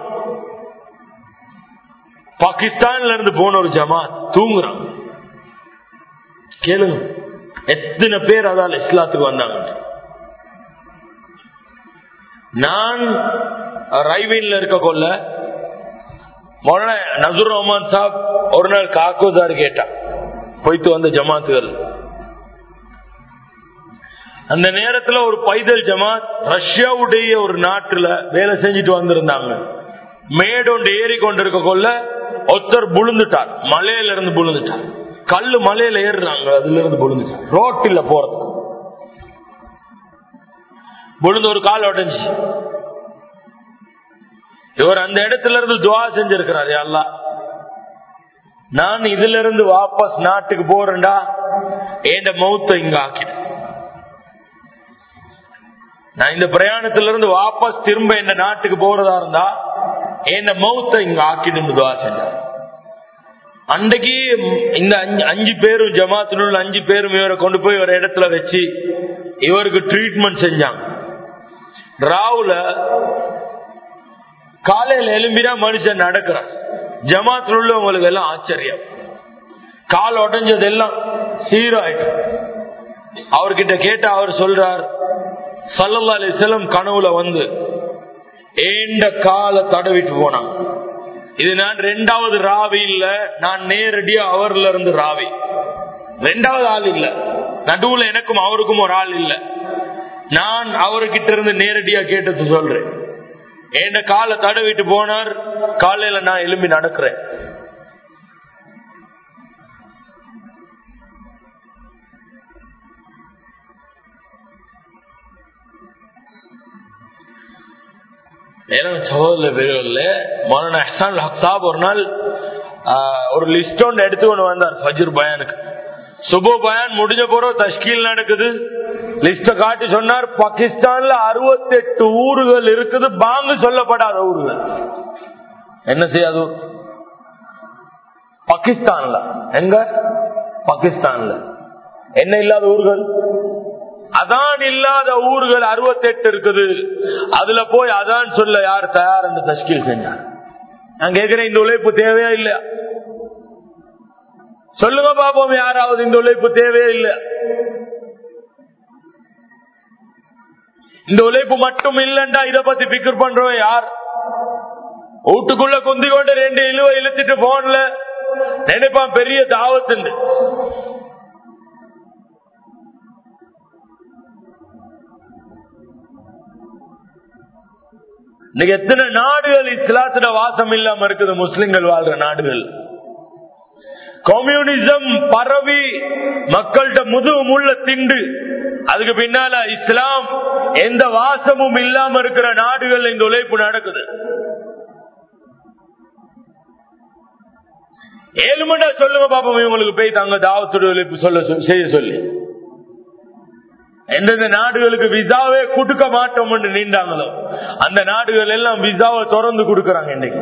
பாகிஸ்தான்ல இருந்து போன ஒரு ஜமாத் தூங்குறான் கேளுங்க எத்தனை பேர் அதால் இஸ்லாத்துக்கு வந்தாங்க நான் ரைவின்ல இருக்க கொள்ள மொழ நசூர் ரஹ்மான் சாப் ஒரு நாள் காக்குதார் கேட்டான் போயிட்டு வந்த ஜமாத்துகள் அந்த நேரத்துல ஒரு பைதல் ஜமாத் ரஷ்யாவுடைய ஒரு நாட்டுல வேலை செஞ்சுட்டு வந்திருந்தாங்க மேடொண்டு ஏறி கொண்டிருக்க கொள்ள ஒருத்தர் புழுந்துட்டார் மலையில இருந்து புழுந்துட்டார் கல்லு மலையில ஏறுறாங்க அதுல இருந்து புழுந்துட்டார் ரோட்டில் போறதுக்கு புழுந்து ஒரு கால் உடஞ்சி இவர் அந்த இடத்துல இருந்து துவா செஞ்சிருக்கிறார் அல்லா நான் இதுல இருந்து வாபஸ் நாட்டுக்கு போறேன்டா ஏண்ட மௌத்த இங்க ஆக்கிடு நான் இந்த பிரயாணத்திலிருந்து வாபஸ் திரும்ப இந்த நாட்டுக்கு போறதா இருந்தா என்ன மௌத்த இங்க ஆக்கிடுன்னு துவா செஞ்சார் அன்றைக்கு இந்த அஞ்சு அஞ்சு பேரும் ஜமாத்தில் உள்ள அஞ்சு பேரும் இவரை கொண்டு போய் ஒரு இடத்துல வச்சு இவருக்கு ட்ரீட்மெண்ட் செஞ்சாங்க ராவுல காலையில எலும்பினா மனுஷன் நடக்கிறான் ஜமாத்தில் உள்ளவங்களுக்கு எல்லாம் ஆச்சரியம் கால் உடஞ்சது எல்லாம் சீராயிட்டு அவர்கிட்ட கேட்ட அவர் சொல்றார் சல்லல்லா அலிசல்லம் கனவுல வந்து ஏண்ட கால தடவிட்டு போனாங்க இது நான் ரெண்டாவது ராவி இல்ல நான் நேரடியா அவர்ல இருந்து ராவி ரெண்டாவது ஆள் இல்ல நடுவுல எனக்கும் அவருக்கும் ஒரு ஆள் இல்ல நான் அவர்கிட்ட இருந்து நேரடியா கேட்டது சொல்றேன் ஏண்ட கால தடவிட்டு போனார் காலையில நான் எலும்பி நடக்கிறேன் மேலும் சகோதர பேர்கள்ல மௌலானா அஹ்சான் ஹக்சாப் ஒரு நாள் ஒரு லிஸ்ட் ஒன்று எடுத்து கொண்டு வந்தார் ஃபஜ்ர் பயானுக்கு சுபோ பயான் முடிஞ்ச பிறகு தஷ்கீல் நடக்குது லிஸ்ட காட்டி சொன்னார் பாகிஸ்தான்ல அறுபத்தி எட்டு ஊர்கள் இருக்குது பாங்கு சொல்லப்படாத ஊர்கள் என்ன செய்யாது பாகிஸ்தான்ல எங்க பாகிஸ்தான்ல என்ன இல்லாத ஊர்கள் அதான் இல்லாத ஊர்கள் அறுபத்தி எட்டு இருக்குது அதுல போய் அதான் சொல்ல யார் தயார் என்று தஷ்கீல் செஞ்சார் நான் கேட்கிறேன் இந்த உழைப்பு தேவையா இல்லையா சொல்லுங்க பாப்போம் யாராவது இந்த உழைப்பு தேவையா இல்லையா இந்த உழைப்பு மட்டும் இல்லண்டா இத பத்தி பிக்கர் பண்றோம் யார் வீட்டுக்குள்ள குந்தி கொண்டு ரெண்டு இழுவை இழுத்துட்டு போன்ல நினைப்பான் பெரிய தாவத்துண்டு இன்னைக்கு எத்தனை நாடுகள் இஸ்லாத்துல வாசம் இல்லாம இருக்குது முஸ்லிம்கள் வாழ்ற நாடுகள் கம்யூனிசம் பரவி மக்கள்கிட்ட முதுகு முள்ள திண்டு அதுக்கு பின்னால இஸ்லாம் எந்த வாசமும் இல்லாம இருக்கிற நாடுகள் இந்த உழைப்பு நடக்குது ஏழு மணி சொல்லுங்க பாப்போம் இவங்களுக்கு போய் தங்க தாவத்துடைய உழைப்பு சொல்ல செய்ய சொல்லி எந்தெந்த நாடுகளுக்கு விசாவே கொடுக்க மாட்டோம் என்று நீண்டாங்களோ அந்த நாடுகள் எல்லாம் விசாவை திறந்து கொடுக்கறாங்க இன்னைக்கு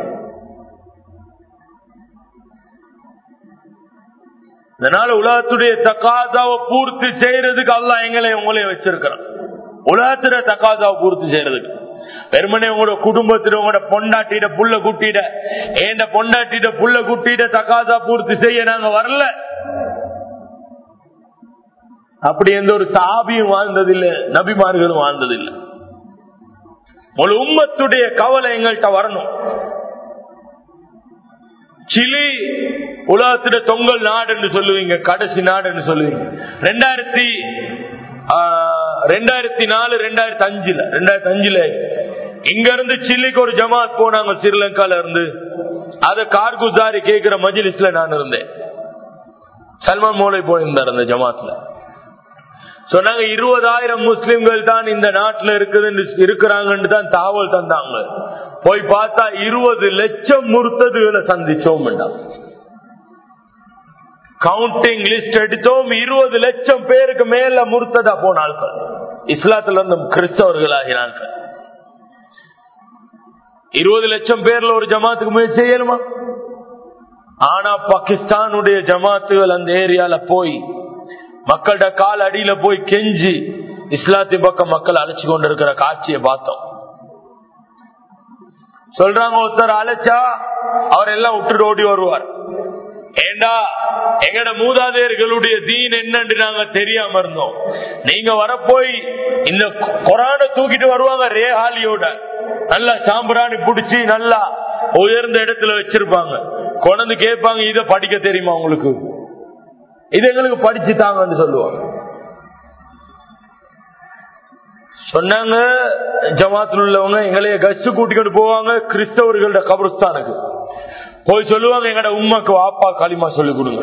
இதனால உலகத்துடைய தக்காதாவை பூர்த்தி செய்யறதுக்கு அல்ல எங்களை உங்களையும் வச்சிருக்கிறான் உலகத்துல தக்காதாவை பூர்த்தி செய்யறதுக்கு வெறுமனே உங்களோட குடும்பத்துல உங்களோட பொண்டாட்டிட புள்ள குட்டிட ஏண்ட பொண்டாட்டிட புள்ள குட்டிட தக்காதா பூர்த்தி செய்ய நாங்க வரல அப்படி எந்த ஒரு சாபியும் வாழ்ந்ததில்லை நபிமார்களும் வாழ்ந்ததில்லை ஒரு உம்மத்துடைய கவலை எங்கள்கிட்ட வரணும் சிலி உலகத்திட தொங்கல் நாடு என்று சொல்லுவீங்க கடைசி நாடு என்று சொல்லுவீங்க ரெண்டாயிரத்தி ரெண்டாயிரத்தி நாலு ரெண்டாயிரத்தி அஞ்சுல ரெண்டாயிரத்தி அஞ்சுல இங்க இருந்து சில்லிக்கு ஒரு ஜமாத் போனாங்க ஸ்ரீலங்கால இருந்து அத கார்குசாரி கேட்கிற மஜிலிஸ்ல நான் இருந்தேன் சல்மான் மோலை போயிருந்தார் அந்த ஜமாத்ல சொன்னாங்க இருபதாயிரம் முஸ்லிம்கள் தான் இந்த நாட்டுல இருக்குது இருக்கிறாங்கன்னு தான் தகவல் தந்தாங்க போய் பார்த்தா இருபது லட்சம் முறுத்ததுகளை சந்திச்சோம் கவுண்டிங் லிஸ்ட் எடுத்தோம் இருபது லட்சம் பேருக்கு மேல முறுத்ததா போன ஆட்கள் இஸ்லாத்துல இருந்து கிறிஸ்தவர்கள் ஆகினார்கள் இருபது லட்சம் பேர்ல ஒரு ஜமாத்துக்கு முயற்சி செய்யணுமா ஆனா பாகிஸ்தானுடைய ஜமாத்துகள் அந்த ஏரியால போய் மக்கள்கிட்ட கால் அடியில போய் கெஞ்சி இஸ்லாத்தின் பக்கம் மக்கள் அழைச்சு கொண்டு இருக்கிற காட்சியை பார்த்தோம் சொல்றாங்க ஒருத்தர் அழைச்சா அவர் எல்லாம் விட்டுட்டு ஓடி வருவார் ஏண்டா எங்கட மூதாதையர்களுடைய தீன் என்னன்னு நாங்க தெரியாம இருந்தோம் நீங்க வரப்போய் இந்த கொரான தூக்கிட்டு வருவாங்க ரேஹாலியோட நல்லா சாம்பிராணி புடிச்சு நல்லா உயர்ந்த இடத்துல வச்சிருப்பாங்க கொண்டு கேட்பாங்க இத படிக்க தெரியுமா உங்களுக்கு இது எங்களுக்கு படிச்சுட்டாங்கன்னு சொல்லுவாங்க சொன்னாங்க ஜமாத்தில் உள்ளவங்க எங்களைய கஸ்ட் கூட்டிக்கிட்டு போவாங்க கிறிஸ்தவர்களோட கபருஸ்தானுக்கு போய் சொல்லுவாங்க எங்கட உமாக்கு வாப்பா களிமா சொல்லி கொடுங்க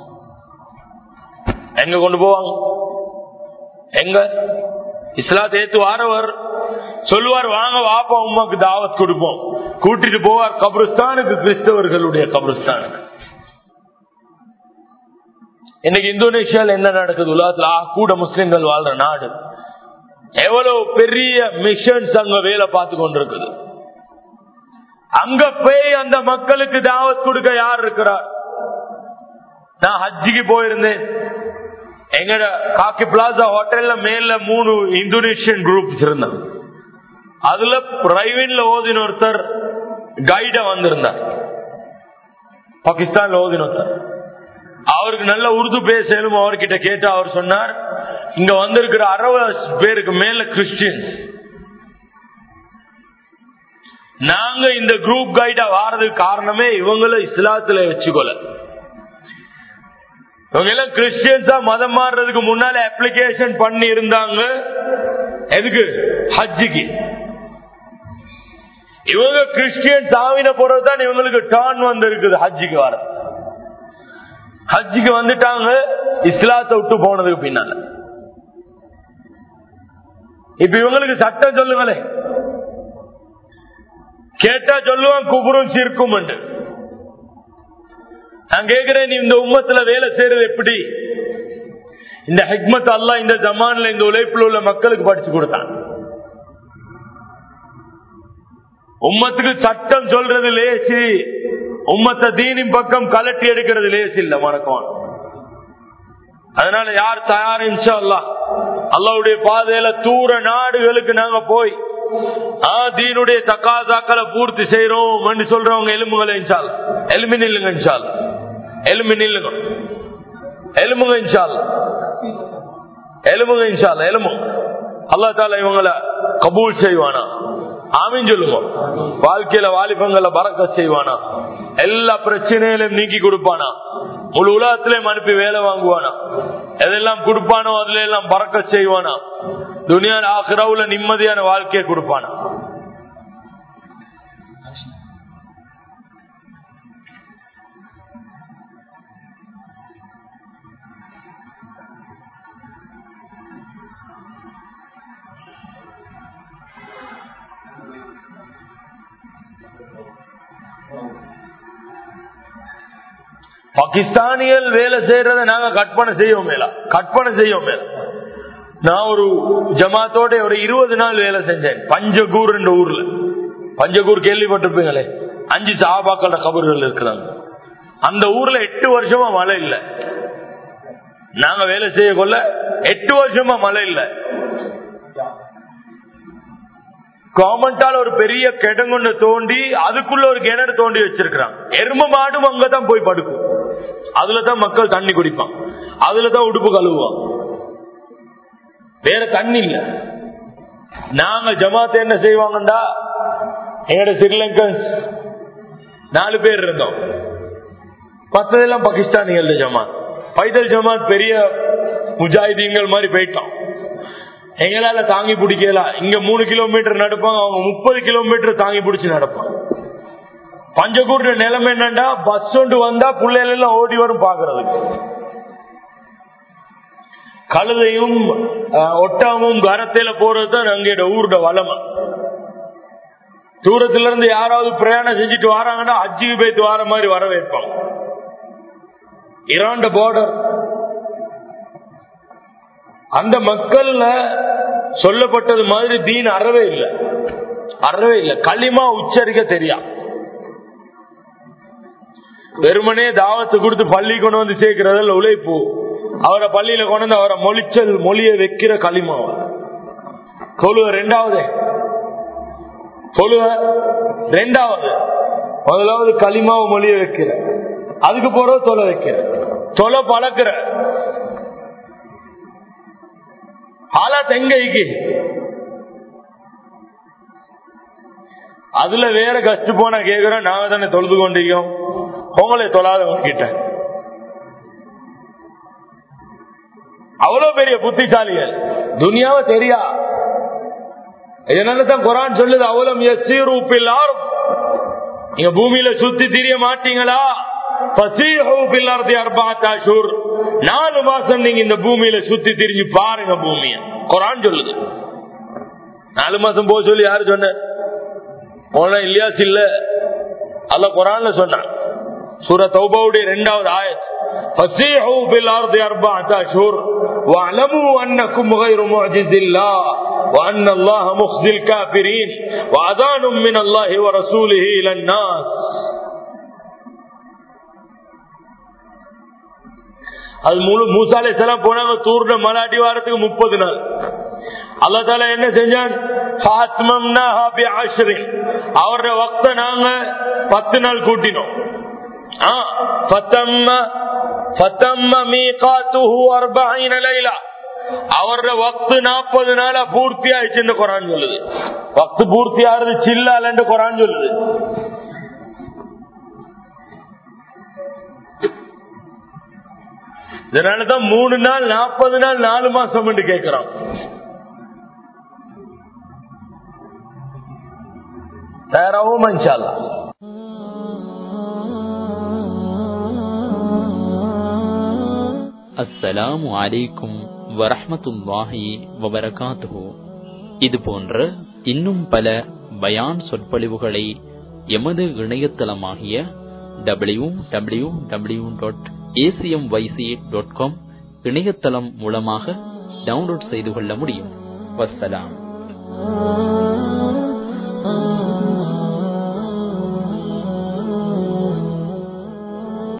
எங்க கொண்டு போவாங்க எங்க இஸ்லாத்தை ஏத்து வாரவர் சொல்லுவார் வாங்க வாப்பா உமாக்கு தாவத் கொடுப்போம் கூட்டிட்டு போவார் கபருஸ்தானுக்கு கிறிஸ்தவர்களுடைய கபருஸ்தானுக்கு இன்னைக்கு இந்தோனேஷியால என்ன நடக்குது உலகத்துல ஆ, கூட முஸ்லிம்கள் வாழ்ற நாடு எவ்வளவு பெரிய மிஷன்ஸ் அங்க வேலை பார்த்து கொண்டிருக்குது அங்க போய் அந்த மக்களுக்கு தாவத் கொடுக்க யார் இருக்கிறார் நான் ஹஜ்ஜிக்கு போயிருந்தேன் எங்கட காக்கி பிளாசா ஹோட்டல்ல மேல மூணு இந்தோனேஷியன் குரூப்ஸ் இருந்தாங்க அதுல பிரைவேட்ல ஓதின ஒருத்தர் கைட வந்திருந்தார் பாகிஸ்தான்ல ஓதின ஒருத்தர் அவருக்கு நல்ல உருது பேசலும் அவர்கிட்ட கேட்டு அவர் சொன்னார் இங்க வந்திருக்கிற அறுபது பேருக்கு மேல கிறிஸ்டியன்ஸ் நாங்க இந்த குரூப் கைடா வாரதுக்கு காரணமே இவங்களை இஸ்லாத்துல வச்சுக்கொள்ள இவங்க எல்லாம் கிறிஸ்டியன்ஸா மதம் மாறுறதுக்கு முன்னால அப்ளிகேஷன் பண்ணி இருந்தாங்க எதுக்கு ஹஜ்ஜிக்கு இவங்க கிறிஸ்டியன்ஸ் ஆவின போறதுதான் இவங்களுக்கு டர்ன் வந்து இருக்குது ஹஜ்ஜிக்கு வர ஹஜ்ஜிக்கு வந்துட்டாங்க இஸ்லாத்தை விட்டு போனதுக்கு பின்னால இப்ப இவங்களுக்கு சட்டம் சொல்லுங்களே கேட்டா சொல்லுவான் குபுரும் சிற்கும் நான் கேட்கிறேன் நீ இந்த உம்மத்துல வேலை செய்யறது எப்படி இந்த ஹெக்மத் அல்லா இந்த ஜமான்ல இந்த உழைப்புல உள்ள மக்களுக்கு படிச்சு கொடுத்தான் உம்மத்துக்கு சட்டம் சொல்றது லேசி உம்மத்த தீனின் பக்கம் கலட்டி எடுக்கிறது லேசி இல்ல மறக்கம் அதனால யார் தயார் இன்ஷா அல்லா அல்லாவுடைய பாதையில தூர நாடுகளுக்கு நாங்க போய் ஆ தீனுடைய தக்காசாக்களை பூர்த்தி செய்யறோம் என்று சொல்றவங்க எலும்புகளை இன்சால் எலும்பி நில்லுங்க இன்சால் எலும்பி நில்லுங்க எலும்புங்க இன்சால் எலும்புங்க இன்சால் எலும்புங்க அல்லா தால இவங்களை கபூல் செய்வானா ஆமின் சொல்லுங்க வாழ்க்கையில வாலிபங்களை பறக்க செய்வானா எல்லா பிரச்சனையிலும் நீக்கி கொடுப்பானா முழு உலகத்திலையும் அனுப்பி வேலை வாங்குவானா எதெல்லாம் கொடுப்பானோ அதுல எல்லாம் பறக்க செய்வானா துனியா ஆசிராவுல நிம்மதியான வாழ்க்கையை கொடுப்பானா பாகிஸ்தானியல் வேலை செய்யறத நாங்க கற்பனை செய்யோம் மேல கற்பனை செய்யோம் மேல நான் ஒரு ஜமாத்தோட ஒரு இருபது நாள் வேலை செஞ்சேன் பஞ்சகூர் என்ற ஊர்ல பஞ்சகூர் கேள்விப்பட்டிருப்பீங்களே அஞ்சு சாபாக்களோட கபர்கள் இருக்கிறாங்க அந்த ஊர்ல எட்டு வருஷமா மழை இல்ல நாங்க வேலை செய்ய கொள்ள எட்டு வருஷமா மழை இல்ல கவர்மெண்டால ஒரு பெரிய கிடங்குன்னு தோண்டி அதுக்குள்ள ஒரு கிணறு தோண்டி வச்சிருக்கிறான் எரும மாடும் அங்கதான் போய் படுக்கும் அதுலதான் மக்கள் தண்ணி குடிப்பான் அதுலதான் உடுப்பு கழுவுவான் வேற தண்ணி இல்ல நாங்க ஜமாத்த என்ன செய்வாங்கண்டா எங்கட ஸ்ரீலங்கன்ஸ் நாலு பேர் இருந்தோம் மத்ததெல்லாம் பாகிஸ்தானிகள் ஜமாத் பைதல் ஜமாத் பெரிய முஜாஹிதீன்கள் மாதிரி போயிட்டோம் எங்களால தாங்கி பிடிக்கலாம் இங்க மூணு கிலோமீட்டர் நடப்பாங்க அவங்க முப்பது கிலோமீட்டர் தாங்கி பிடிச்சு நடப்பாங்க பஞ்சகூர் நிலைமை என்னண்டா பஸ் ஒன்று வந்தா பிள்ளைகள் எல்லாம் ஓடி வரும் பாக்குறதுக்கு கழுதையும் ஒட்டாமும் கரத்தையில போறதுதான் அங்கேட ஊரோட வளமை தூரத்துல இருந்து யாராவது பிரயாணம் செஞ்சுட்டு வராங்கன்னா அஜிக்கு போய்த்து வர மாதிரி வர வைப்பாங்க ஈரான் பார்டர் அந்த மக்கள்ல சொல்லப்பட்டது மாதிரி தீன் அறவே இல்லை அறவே இல்லை களிமா உச்சரிக்க தெரியா வெறுமனே தாவத்தை கொடுத்து பள்ளி கொண்டு வந்து சேர்க்கிறதில் உழைப்பு அவரை பள்ளியில கொண்டு வந்து அவரை மொழிச்சல் மொழிய வைக்கிற களிமா தொழுவ ரெண்டாவது தொழுவ ரெண்டாவது முதலாவது களிமாவை மொழிய வைக்கிற அதுக்கு போற தொலை வைக்கிற தொலை பழக்கிற ஆளாத் எங்க அதுல வேற கஷ்டு போனா கேக்குறோம் நாங்க தானே தொழுது கொண்டிருக்கோம் உங்களை தொழாதவங்க கிட்ட அவ்வளவு பெரிய புத்திசாலிகள் துனியாவை தெரியா இதனாலதான் குரான் சொல்லுது அவ்வளவு எஸ்ஸீரூப்பில்லாரும் நீங்க பூமியில சுத்தி திரிய மாட்டீங்களா நாலு மாசம் நீங்க இந்த பூமியில சுத்தி திரிஞ்சு பாருங்க பூமிய குரான் சொல்லுது நாலு மாசம் போக சொல்லி யாரு சொன்ன போனா இல்லையாஸ் இல்ல அல்ல குரான்ல சொன்னான் சூர தௌபாவுடைய ரெண்டாவது ஆயத் فسيحوا في الأرض أربعة أشهر واعلموا أنكم غير معجز الله وأن الله مخزي الكافرين وأذان من الله ورسوله إلى الناس அது முழு மூசாலை செல்லாம் போனாங்க தூர்ன மலாட்டி வாரத்துக்கு முப்பது நாள் அல்லா தால என்ன செஞ்சான் அவரோட வக்த நாங்க பத்து நாள் கூட்டினோம் அவரோட வக்து நாற்பது நாளா பூர்த்தி ஆயிடுச்சுன்னு குரான் சொல்லுது வக்து பூர்த்தி ஆறுது சில்லாலன்னு குரான் சொல்லுது இதனாலதான் மூணு நாள் நாற்பது நாள் நாலு மாசம் என்று கேட்கிறோம் தயாராகவும் மனுஷாலா அஸ்ஸலாமு அலைக்கும் வரஹமத்துல்லாஹி வபரகாத்துஹு இது போன்ற இன்னும் பல பயான் சொற்பொழிவுகளை எமது இணையதளமாகிய W W W dot ACM YC dot com இணையதளம் மூலமாக டவுன்லோட் செய்து கொள்ள முடியும் வசலாம்